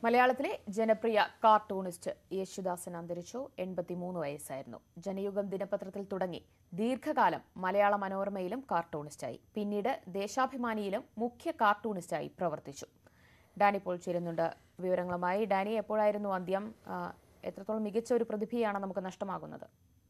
മലയാളത്തിലെ ജനപ്രിയ കാർട്ടൂണിസ്റ്റ് യേശുദാസൻ അന്തരിച്ചു എൺപത്തിമൂന്ന് വയസ്സായിരുന്നു ജനയുഗം ദിനപത്രത്തിൽ തുടങ്ങി ദീർഘകാലം മലയാള മനോരമയിലും കാർട്ടൂണിസ്റ്റായി പിന്നീട് ദേശാഭിമാനിയിലും മുഖ്യ കാർട്ടൂണിസ്റ്റായി പ്രവർത്തിച്ചു ഡാനി ഇപ്പോൾ ചേരുന്നുണ്ട് വിവരങ്ങളുമായി ഡാനി എപ്പോഴായിരുന്നു അന്ത്യം ആ, എത്രത്തോളം മികച്ച ഒരു പ്രതിഭയാണ് നമുക്ക് നഷ്ടമാകുന്നത്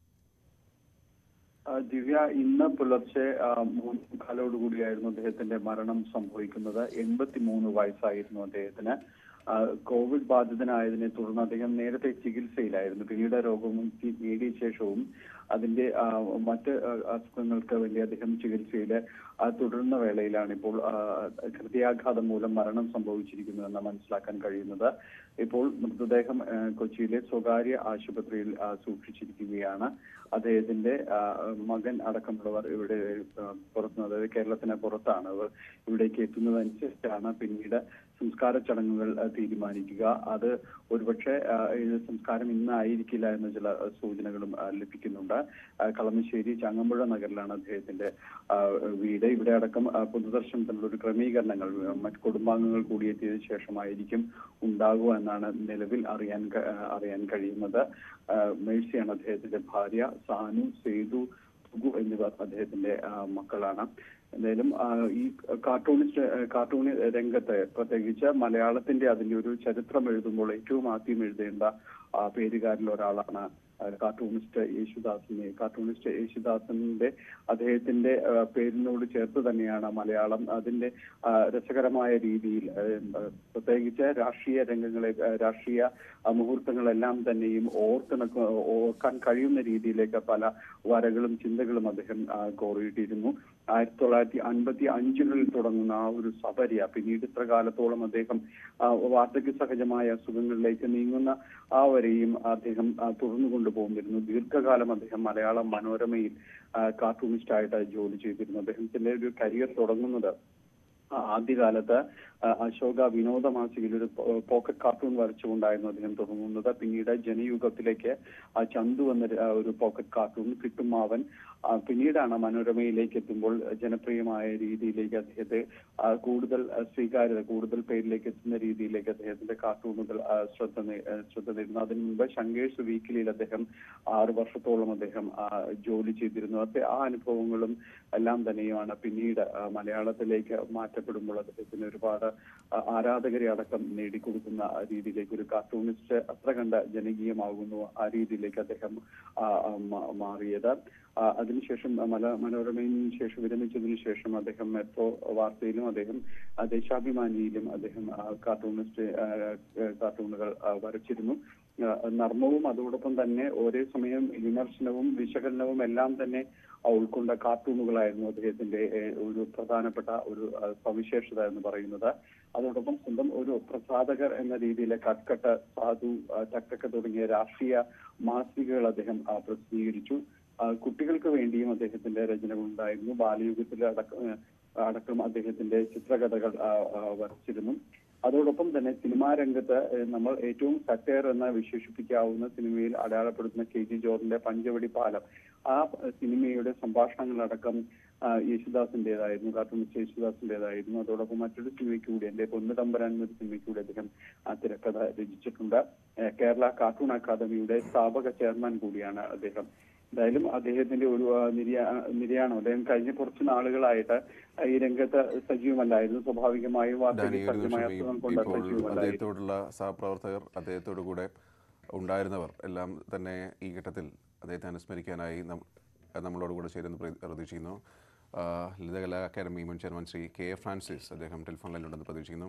ആ, ദിവ്യ ഇന്ന് പുലർച്ചെ ആ, മൂന്ന് കാലോടുകൂടിയായിരുന്നു അദ്ദേഹത്തിന്റെ മരണം സംഭവിക്കുന്നത് എൺപത്തിമൂന്ന് വയസ്സായിരുന്നു അദ്ദേഹത്തിന് ആ, കോവിഡ് ബാധിതനായതിനെ തുടർന്ന് അദ്ദേഹം നേരത്തെ ചികിത്സയിലായിരുന്നു പിന്നീട് രോഗമുക്തി നേടിയ ശേഷവും അതിന്റെ ആ, മറ്റ് ആ, അസുഖങ്ങൾക്ക് വേണ്ടി അദ്ദേഹം ചികിത്സയിൽ തുടരുന്ന വേളയിലാണ് ഇപ്പോൾ ആ, ഹൃദയാഘാതം മൂലം മരണം സംഭവിച്ചിരിക്കുന്നതെന്ന് മനസ്സിലാക്കാൻ കഴിയുന്നത് ഇപ്പോൾ മൃതദേഹം ആ, കൊച്ചിയിലെ സ്വകാര്യ ആശുപത്രിയിൽ ആ, സൂക്ഷിച്ചിരിക്കുകയാണ് അദ്ദേഹത്തിന്റെ ആ, മകൻ അടക്കമുള്ളവർ ഇവിടെ ആ, പുറത്ത് അതായത് കേരളത്തിന് പുറത്താണ് അവർ ഇവിടേക്ക് എത്തുന്നതനുസരിച്ചാണ് പിന്നീട് സംസ്കാര ചടങ്ങുകൾ ആ, തീരുമാനിക്കുക അത് ഒരുപക്ഷെ ആ, ഇത് സംസ്കാരം ഇന്നായിരിക്കില്ല എന്ന ചില ആ, സൂചനകളും ആ, ലഭിക്കുന്നുണ്ട് ആ, കളമശ്ശേരി ചങ്ങമ്പുഴ നഗറിലാണ് അദ്ദേഹത്തിന്റെ ആ, വീട് ഇവിടെ അടക്കം ആ, പൊതുദർശനത്തിനുള്ള ഒരു ക്രമീകരണങ്ങൾ ആ, മറ്റ് കുടുംബാംഗങ്ങൾ കൂടിയെത്തിയതിനു ശേഷമായിരിക്കും ഉണ്ടാകുക എന്നാണ് നിലവിൽ അറിയാൻ ക- ആ, അറിയാൻ കഴിയുന്നത് ആ, മേഴ്സിയാണ് അദ്ദേഹത്തിന്റെ ഭാര്യ സാനു സേതു സുഗു എന്നിവർ അദ്ദേഹത്തിന്റെ ആ, മക്കളാണ് എന്തായാലും ആ, ഈ കാർട്ടൂണിസ്റ്റ് ആ, കാർട്ടൂൺ രംഗത്ത് പ്രത്യേകിച്ച് മലയാളത്തിന്റെ അതിന്റെ ഒരു ചരിത്രം എഴുതുമ്പോൾ ഏറ്റവും ആദ്യം എഴുതേണ്ട ആ, പേരുകാരിൽ ഒരാളാണ് ആ, കാർട്ടൂണിസ്റ്റ് യേശുദാസിനെ കാർട്ടൂണിസ്റ്റ് യേശുദാസിന്റെ അദ്ദേഹത്തിന്റെ ആ, പേരിനോട് ചേർത്ത് തന്നെയാണ് മലയാളം അതിന്റെ ആ, രസകരമായ രീതിയിൽ ആ, പ്രത്യേകിച്ച് രാഷ്ട്രീയ രംഗങ്ങളെ ആ, രാഷ്ട്രീയ ആ, മുഹൂർത്തങ്ങളെല്ലാം തന്നെയും ഓർത്തിണക്ക ഓർക്കാൻ കഴിയുന്ന രീതിയിലേക്ക് പല വരകളും ചിന്തകളും അദ്ദേഹം ആ, കോറിയിട്ടിരുന്നു ആയിരത്തി തൊള്ളായിരത്തി അൻപത്തി അഞ്ചുകളിൽ തുടങ്ങുന്ന ആ ഒരു സബരിയ പിന്നീട് ഇത്ര കാലത്തോളം അദ്ദേഹം ആ, വാർദ്ധക്യ സഹജമായ അസുഖങ്ങളിലേക്ക് നീങ്ങുന്ന ആ വരെയും അദ്ദേഹം ആ, തുടർന്നു കൊണ്ടുപോകുന്നിരുന്നു ദീർഘകാലം അദ്ദേഹം മലയാളം മനോരമയിൽ കാർട്ടൂണിസ്റ്റ് ആയിട്ട് ജോലി ചെയ്തിരുന്നു അദ്ദേഹത്തിന്റെ ഒരു കരിയർ തുടങ്ങുന്നത് ആ, ആദ്യകാലത്ത് ആ, അശോക വിനോദ മാസികയിൽ ഒരു പോ- പോക്കറ്റ് കാർട്ടൂൺ വരച്ചുകൊണ്ടായിരുന്നു അദ്ദേഹം തുടങ്ങുന്നത് പിന്നീട് ജനയുഗത്തിലേക്ക് ആ ചന്തു എന്ന ഒരു- ആ, ഒരു പോക്കറ്റ് കാർട്ടൂൺ കിട്ടുമാവൻ ആ, പിന്നീടാണ് മനോരമയിലേക്ക് എത്തുമ്പോൾ ജനപ്രിയമായ രീതിയിലേക്ക് അദ്ദേഹത്തെ ആ, കൂടുതൽ ആ, സ്വീകാര്യത കൂടുതൽ പേരിലേക്ക് എത്തുന്ന രീതിയിലേക്ക് അദ്ദേഹത്തിന്റെ കാർട്ടൂണുകൾ ആ, ശ്രദ്ധ നേ- ആ, ശ്രദ്ധ നേടുന്നു അതിനു മുമ്പ് ശങ്കേഴ്സ് വീക്കിലിയിൽ അദ്ദേഹം ആറ് വർഷത്തോളം അദ്ദേഹം ആ, ജോലി ചെയ്തിരുന്നു അത് ആ അനുഭവങ്ങളും എല്ലാം തന്നെയുമാണ് പിന്നീട് ആ, മലയാളത്തിലേക്ക് മാറ്റപ്പെടുമ്പോൾ അദ്ദേഹത്തിന് ഒരുപാട് ആ, ആരാധകരെ അടക്കം നേടിക്കൊടുക്കുന്ന ആ രീതിയിലേക്ക് ഒരു കാർട്ടൂണിസ്റ്റ് അത്ര കണ്ട ജനകീയമാകുന്നു ആ രീതിയിലേക്ക് അദ്ദേഹം ആ, ആ, മാ- മാറിയത് ആ, അതിനുശേഷം മല മനോരമയിൽ ശേഷം വിരമിച്ചതിനു ശേഷം അദ്ദേഹം മെട്രോ വാർത്തയിലും അദ്ദേഹം ആ, ദേശാഭിമാനിയിലും അദ്ദേഹം ആ, കാർട്ടൂണിസ്റ്റ് ആ, ആ, കാർട്ടൂണുകൾ ആ, വരച്ചിരുന്നു ആ, നർമ്മവും അതോടൊപ്പം തന്നെ ഒരേ സമയം വിമർശനവും വിശകലനവും എല്ലാം തന്നെ ആ, ഉൾക്കൊണ്ട കാർട്ടൂണുകളായിരുന്നു അദ്ദേഹത്തിന്റെ ഏ, ഒരു പ്രധാനപ്പെട്ട ഒരു ആ, സവിശേഷത എന്ന് പറയുന്നത് അതോടൊപ്പം സ്വന്തം ഒരു പ്രസാധകർ എന്ന രീതിയിലെ കട്ട്കട്ട് സാധു ആ, ടക്കക്ക തുടങ്ങിയ രാഷ്ട്രീയ മാസികകൾ അദ്ദേഹം ആ, പ്രസിദ്ധീകരിച്ചു ആ, കുട്ടികൾക്ക് വേണ്ടിയും അദ്ദേഹത്തിന്റെ രചനകൾ ഉണ്ടായിരുന്നു ബാലയുഗത്തിൽ അടക്കം ഏ, അടക്കം അദ്ദേഹത്തിന്റെ ചിത്രകഥകൾ ആ, ആ, വരച്ചിരുന്നു അതോടൊപ്പം തന്നെ സിനിമാ രംഗത്ത് ഏ, നമ്മൾ ഏറ്റവും സറ്റയർ എന്ന് വിശേഷിപ്പിക്കാവുന്ന സിനിമയിൽ അടയാളപ്പെടുത്തുന്ന കെ ജി ജോർജിന്റെ പഞ്ചവടി പാലം ആ ഏ, സിനിമയുടെ സംഭാഷണങ്ങളടക്കം ആ, യേശുദാസിന്റേതായിരുന്നു കാർട്ടൂണിസ്റ്റ് യേശുദാസിന്റേതായിരുന്നു അതോടൊപ്പം മറ്റൊരു സിനിമയ്ക്ക് കൂടി എന്റെ പൊന്നുതമ്പരാൻ എന്നൊരു സിനിമയ്ക്ക് കൂടി അദ്ദേഹം ആ തിരക്കഥ രചിച്ചിട്ടുണ്ട് ഏ, കേരള കാർട്ടൂൺ അക്കാദമിയുടെ സ്ഥാപക ചെയർമാൻ കൂടിയാണ് അദ്ദേഹം എന്തായാലും അദ്ദേഹത്തിന്റെ ഒരു ആ, നിര്യാ നിര്യാണം അദ്ദേഹം കഴിഞ്ഞ കുറച്ച് നാളുകളായിട്ട് ഈ രംഗത്ത് സജീവമല്ലായിരുന്നു സ്വാഭാവികമായും ഡാനി വാർത്തയിൽ ഒരു സജ്ജമായ നിമിഷം ഈ- അസുഖം കൊണ്ട് ഇപ്പോൾ സജീവമല്ലായിരുന്നു അദ്ദേഹത്തോടുള്ള സഹപ്രവർത്തകർ അദ്ദേഹത്തോടു കൂടെ ഉണ്ടായിരുന്നവർ എല്ലാം തന്നെ ഈ ഘട്ടത്തിൽ അദ്ദേഹത്തെ അനുസ്മരിക്കാനായി നം- നമ്മളോട് കൂടെ ചേരുന്നു പ്രതി- പ്രതീക്ഷിക്കുന്നു ആ, ലളിതകലാ അക്കാദമി മുൻ chairman Shri K A Francis അദ്ദേഹം ടെലിഫോൺ ലൈനിലുണ്ടെന്ന് പ്രതീക്ഷിക്കുന്നു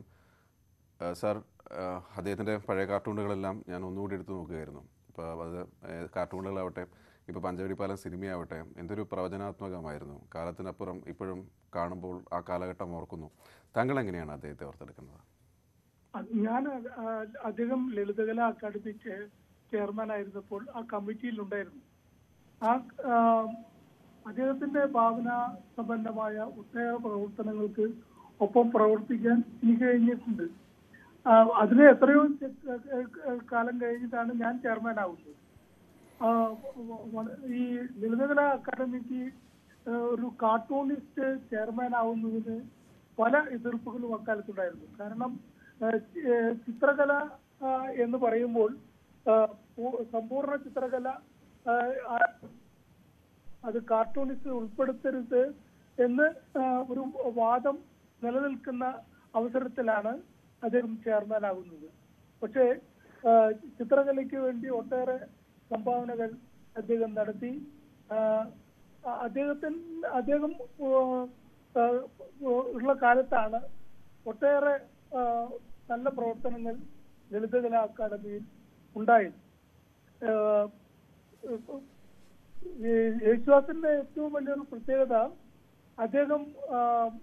ആ, സാർ ആ, അദ്ദേഹത്തിൻ്റെ പഴയ കാർട്ടൂണുകളെല്ലാം ഞാൻ ഒന്നുകൂടി എടുത്തു നോക്കുകയായിരുന്നു ഇപ്പോൾ അത് ഏ, കാർട്ടൂണുകളാവട്ടെ ഇപ്പോൾ പഞ്ചവടിപ്പാലം സിനിമയാവട്ടെ എന്തൊരു പ്രവചനാത്മകമായിരുന്നു കാലത്തിനപ്പുറം ഇപ്പോഴും കാണുമ്പോൾ ആ കാലഘട്ടം ഓർക്കുന്നു താങ്കൾ എങ്ങനെയാണ് അദ്ദേഹത്തെ ഓർത്തെടുക്കുന്നത് ഞാൻ ആ, അദ്ദേഹം ലളിതകലാ അക്കാദമി ചെ- ചെയർമാൻ ആയിരുന്നപ്പോൾ ആ കമ്മിറ്റിയിൽ ഉണ്ടായിരുന്നു ആ ആ, അദ്ദേഹത്തിന്റെ ഭാവന സമ്പന്നമായ ഒട്ടേറെ പ്രവർത്തനങ്ങൾക്ക് ഒപ്പം പ്രവർത്തിക്കാൻ എനിക്ക് കഴിഞ്ഞിട്ടുണ്ട് ആ, അതിന് എത്രയോ ചെ- ഏ, കാലം കഴിഞ്ഞിട്ടാണ് ഞാൻ ചെയർമാൻ ആവുന്നത് ആ, വ- വ- ഈ ലളിതകലാ അക്കാദമിക്ക് ആ, ഒരു കാർട്ടൂണിസ്റ്റ് ചെയർമാൻ ആവുന്നതിന് പല എതിർപ്പുകളും അക്കാലത്തുണ്ടായിരുന്നു കാരണം ആ, ഏ, ചിത്രകല ആ, എന്ന് പറയുമ്പോൾ ആ, പൂ- സമ്പൂർണ്ണ ചിത്രകല ആ, ആ, അത് കാർട്ടൂണിസ്റ്റ് ഉൾപ്പെടുത്തരുത് എന്ന് ആ, ഒരു വാദം നിലനിൽക്കുന്ന അവസരത്തിലാണ് അദ്ദേഹം ചെയർമാനാകുന്നത് പക്ഷേ ആ, ചിത്രകലയ്ക്ക് വേണ്ടി ഒട്ടേറെ സംഭാവനകൾ അദ്ദേഹം നടത്തി ആ, ആ, അദ്ദേഹത്തിന് അദ്ദേഹം ആ, ആ, ഉള്ള കാലത്താണ് ഒട്ടേറെ ആ, നല്ല പ്രവർത്തനങ്ങൾ ലളിതകലാ അക്കാദമിയിൽ ഉണ്ടായത് ആ, ഈ യേശുദാസിന്റെ ഏറ്റവും വലിയൊരു പ്രത്യേകത അദ്ദേഹം ആ,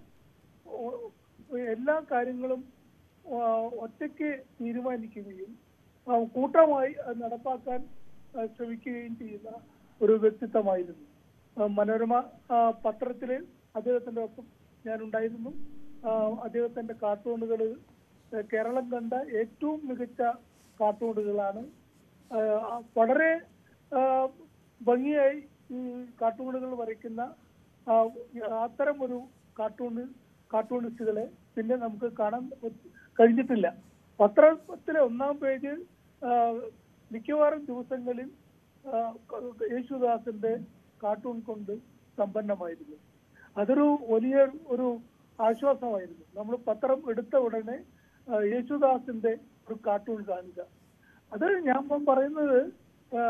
ഒ- എല്ലാ കാര്യങ്ങളും ആ, ഒറ്റയ്ക്ക് തീരുമാനിക്കുകയും ആ, കൂട്ടമായി അത് നടപ്പാക്കാൻ ആ, ശ്രമിക്കുകയും ചെയ്യുന്ന ഒരു വ്യക്തിത്വമായിരുന്നു ആ, മനോരമ ആ, പത്രത്തില് അദ്ദേഹത്തിന്റെ ഒപ്പം ഞാൻ ഉണ്ടായിരുന്നു ആ, അദ്ദേഹത്തിന്റെ കാർട്ടൂണുകൾ കേരളം കണ്ട ഏറ്റവും മികച്ച കാർട്ടൂണുകളാണ് ആ, വളരെ ആ, ഭംഗിയായി ഈ കാർട്ടൂണുകൾ വരയ്ക്കുന്ന ആ, അത്തരം ഒരു കാർട്ടൂണ് കാർട്ടൂണിസ്റ്റുകളെ പിന്നെ നമുക്ക് കാണാൻ കഴിഞ്ഞിട്ടില്ല പത്രത്തിലെ ഒന്നാം പേജ് ആ, മിക്കവാറും ദിവസങ്ങളിൽ ആ, യേശുദാസിന്റെ കാർട്ടൂൺ കൊണ്ട് സമ്പന്നമായിരുന്നു അതൊരു വലിയ ഒരു ആശ്വാസമായിരുന്നു നമ്മൾ പത്രം എടുത്ത ഉടനെ ആ, യേശുദാസിന്റെ ഒരു കാർട്ടൂൺ കാണുക അത് ഞാൻ ഇപ്പം പറയുന്നത് ആ,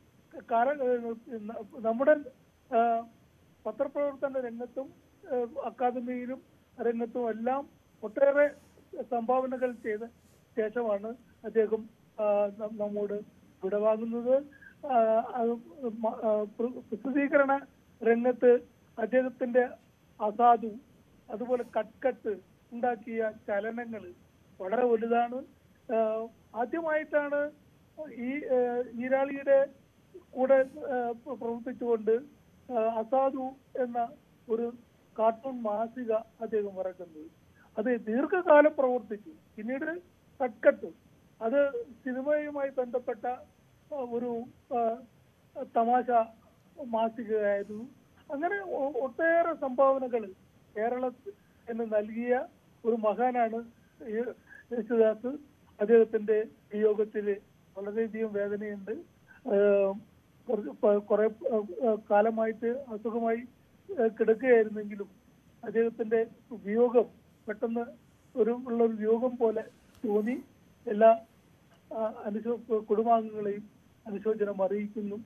കാര- ന- നമ്മുടെ ആ, പത്രപ്രവർത്തന രംഗത്തും ആ, അക്കാദമിയിലും രംഗത്തും എല്ലാം ഒട്ടേറെ സംഭാവനകൾ ചെയ്ത ശേഷമാണ് അദ്ദേഹം ആ, ന- നമ്മോട് വിടവാങ്ങുന്നത് ആ, അത് മ- ആ, പ്ര- പ്രസിദ്ധീകരണ രംഗത്ത് അദ്ദേഹത്തിന്റെ അസാധു അതുപോലെ കട്ട്കട്ട് ഉണ്ടാക്കിയ ചലനങ്ങൾ വളരെ വലുതാണ് ആ, ആദ്യമായിട്ടാണ് ഈ ആ, ഈരാളിയുടെ കൂടെ ആ, പ്രവർത്തിച്ചുകൊണ്ട് ആ, അസാധു എന്ന ഒരു കാർട്ടൂൺ മാസിക അദ്ദേഹം ഇറക്കുന്നത് അത് ദീർഘകാലം പ്രവർത്തിച്ചു പിന്നീട് കട്ട്കട്ട് അത് സിനിമയുമായി ബന്ധപ്പെട്ട ആ, ഒരു ആ, തമാശ മാസികയായിരുന്നു അങ്ങനെ ഒ- ഒട്ടേറെ സംഭാവനകൾ കേരളത്തിന് നൽകിയ ഒരു മഹാനാണ് ഈ- യേശുദാസ് അദ്ദേഹത്തിന്റെ വിയോഗത്തിൽ വളരെയധികം വേദനയുണ്ട് ആഹ് കുറച്ച് പ- കുറെ ആഹ് കാലമായിട്ട് അസുഖമായി ആഹ് കിടക്കുകയായിരുന്നെങ്കിലും അദ്ദേഹത്തിന്റെ വിയോഗം പെട്ടെന്ന് ഒരു ഉള്ള ഒരു വിയോഗം പോലെ തോന്നി എല്ലാ ആഹ് അനുശോ കുടുംബാംഗങ്ങളെയും അനുശോചനം അറിയിക്കുന്നു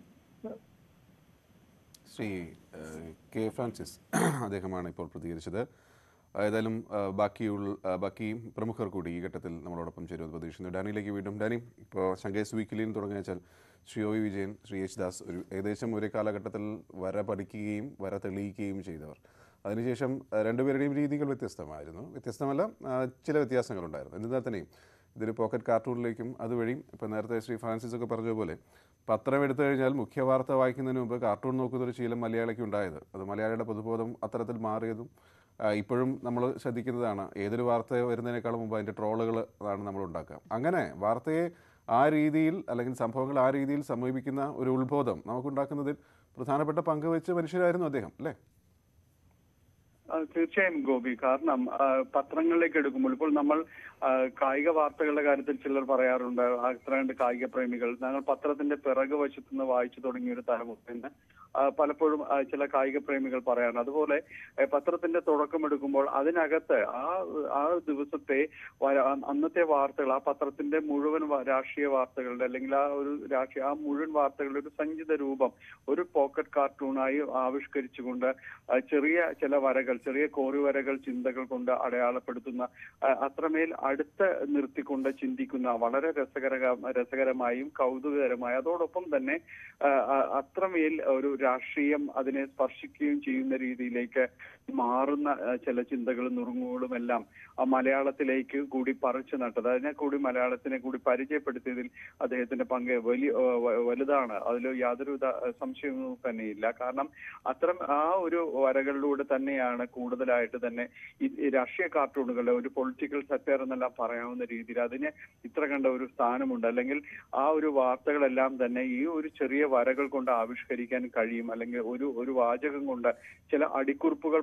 ശ്രീ ഏഹ്, കെ ഫ്രാൻസിസ് അദ്ദേഹമാണ് ഇപ്പോൾ പ്രതികരിച്ചത് ഏതായാലും ഏഹ്, ബാക്കിയുള്ള ഏഹ്, ബാക്കി പ്രമുഖർ കൂടി ഈ ഘട്ടത്തിൽ നമ്മളോടൊപ്പം ചേരുമെന്ന് പ്രതീക്ഷിക്കുന്നു ഡാനിയിലേക്ക് വീണ്ടും ഡാനി ഇപ്പോൾ ശങ്കേസ് വീക്കിലിയിൽ തുടങ്ങിയ വെച്ചാൽ ശ്രീ ഒ വി വിജയൻ ശ്രീ യേശുദാസ് ഒരു ഏകദേശം ഒരേ കാലഘട്ടത്തിൽ വര പഠിക്കുകയും വര തെളിയിക്കുകയും ചെയ്തവർ അതിനുശേഷം ഏഹ്, രണ്ടുപേരുടെയും രീതികൾ വ്യത്യസ്തമായിരുന്നു വ്യത്യസ്തമല്ല ആ, ചില വ്യത്യാസങ്ങളുണ്ടായിരുന്നു എന്നിരുന്നാൽ തന്നെയും ഇതൊരു പോക്കറ്റ് കാർട്ടൂണിലേക്കും അതുവഴി ഇപ്പോൾ നേരത്തെ ശ്രീ ഫ്രാൻസിസ് ഒക്കെ പറഞ്ഞ പോലെ പത്രം എടുത്തു കഴിഞ്ഞാൽ മുഖ്യ വാർത്ത വായിക്കുന്നതിന് മുമ്പ് കാർട്ടൂൺ നോക്കുന്ന ഒരു ശീലം മലയാളിക്ക് ഉണ്ടായത് അത് മലയാളിയുടെ പൊതുബോധം അത്തരത്തിൽ മാറിയതും ആ, ഇപ്പോഴും നമ്മൾ ശ്രദ്ധിക്കുന്നതാണ് ഏതൊരു വാർത്ത വരുന്നതിനേക്കാളും മുമ്പ് അതിൻ്റെ ട്രോളുകൾ ആണ് നമ്മൾ ഉണ്ടാക്കുക അങ്ങനെ വാർത്തയെ ആ രീതിയിൽ അല്ലെങ്കിൽ സംഭവങ്ങൾ ആ രീതിയിൽ സമീപിക്കുന്ന ഒരു ഉത്ബോധം നമുക്കുണ്ടാക്കുന്നതിൽ പ്രധാനപ്പെട്ട പങ്ക് വെച്ച് മനുഷ്യരായിരുന്നു അദ്ദേഹം അല്ലേ ആ, തീർച്ചയായും ഗോപി കാരണം ആ, പത്രങ്ങളിലേക്ക് എടുക്കുമ്പോൾ ഇപ്പോൾ നമ്മൾ ആ, കായിക വാർത്തകളുടെ കാര്യത്തിൽ ചിലർ പറയാറുണ്ട് അത്ര കണ്ട് കായിക പ്രേമികൾ ഞങ്ങൾ പത്രത്തിന്റെ പിറകു വശത്ത് നിന്ന് വായിച്ചു തുടങ്ങിയ ഒരു തലമുറയെന്ന് ആ, പലപ്പോഴും ആ, ചില കായിക പ്രേമികൾ പറയാറുണ്ട് അതുപോലെ ഏ, പത്രത്തിന്റെ തുടക്കം എടുക്കുമ്പോൾ അതിനകത്ത് ആ ആ ദിവസത്തെ വ- അന്നത്തെ വാർത്തകൾ ആ പത്രത്തിന്റെ മുഴുവൻ വ- രാഷ്ട്രീയ വാർത്തകളുടെ അല്ലെങ്കിൽ ആ ഒരു രാഷ്ട്രീയ ആ മുഴുവൻ വാർത്തകളുടെ ഒരു സഞ്ചിത രൂപം ഒരു പോക്കറ്റ് കാർട്ടൂണായി ആവിഷ്കരിച്ചുകൊണ്ട് ആ, ചെറിയ ചില വരകൾ ചെറിയ കോറി വരകൾ ചിന്തകൾ കൊണ്ട് അടയാളപ്പെടുത്തുന്ന ആ, അത്രമേൽ അടുത്ത് നിർത്തിക്കൊണ്ട് ചിന്തിക്കുന്ന വളരെ രസകര രസകരമായും കൗതുകകരമായ അതോടൊപ്പം തന്നെ ആ, ആ, അത്രമേൽ ഒരു രാഷ്ട്രീയം അതിനെ സ്പർശിക്കുകയും ചെയ്യുന്ന രീതിയിലേക്ക് മാറുന്ന ആ, ചില ചിന്തകളും നുറുങ്ങുകളും എല്ലാം ആ മലയാളത്തിലേക്ക് കൂടി പറിച്ചു നട്ടത് അതിനെ കൂടി മലയാളത്തിനെ കൂടി പരിചയപ്പെടുത്തിയതിൽ അദ്ദേഹത്തിന്റെ പങ്ക് വലിയ ആ, വ- വലുതാണ് അതിൽ യാതൊരു വിധ സംശയവും തന്നെയില്ല കാരണം അത്തരം ആ ഒരു വരകളിലൂടെ തന്നെയാണ് കൂടുതലായിട്ട് തന്നെ ഈ ഈ രാഷ്ട്രീയ കാർട്ടൂണുകളുടെ ഒരു പൊളിറ്റിക്കൽ സറ്റയർ എന്നെല്ലാം പറയാവുന്ന രീതിയിൽ അതിന് ഇത്ര കണ്ട ഒരു സ്ഥാനമുണ്ട് അല്ലെങ്കിൽ ആ ഒരു വാർത്തകളെല്ലാം തന്നെ ഈ ഒരു ചെറിയ വരകൾ കൊണ്ട് ആവിഷ്കരിക്കാൻ കഴിയും അല്ലെങ്കിൽ ഒരു ഒരു വാചകം കൊണ്ട് ചില അടിക്കുറിപ്പുകൾ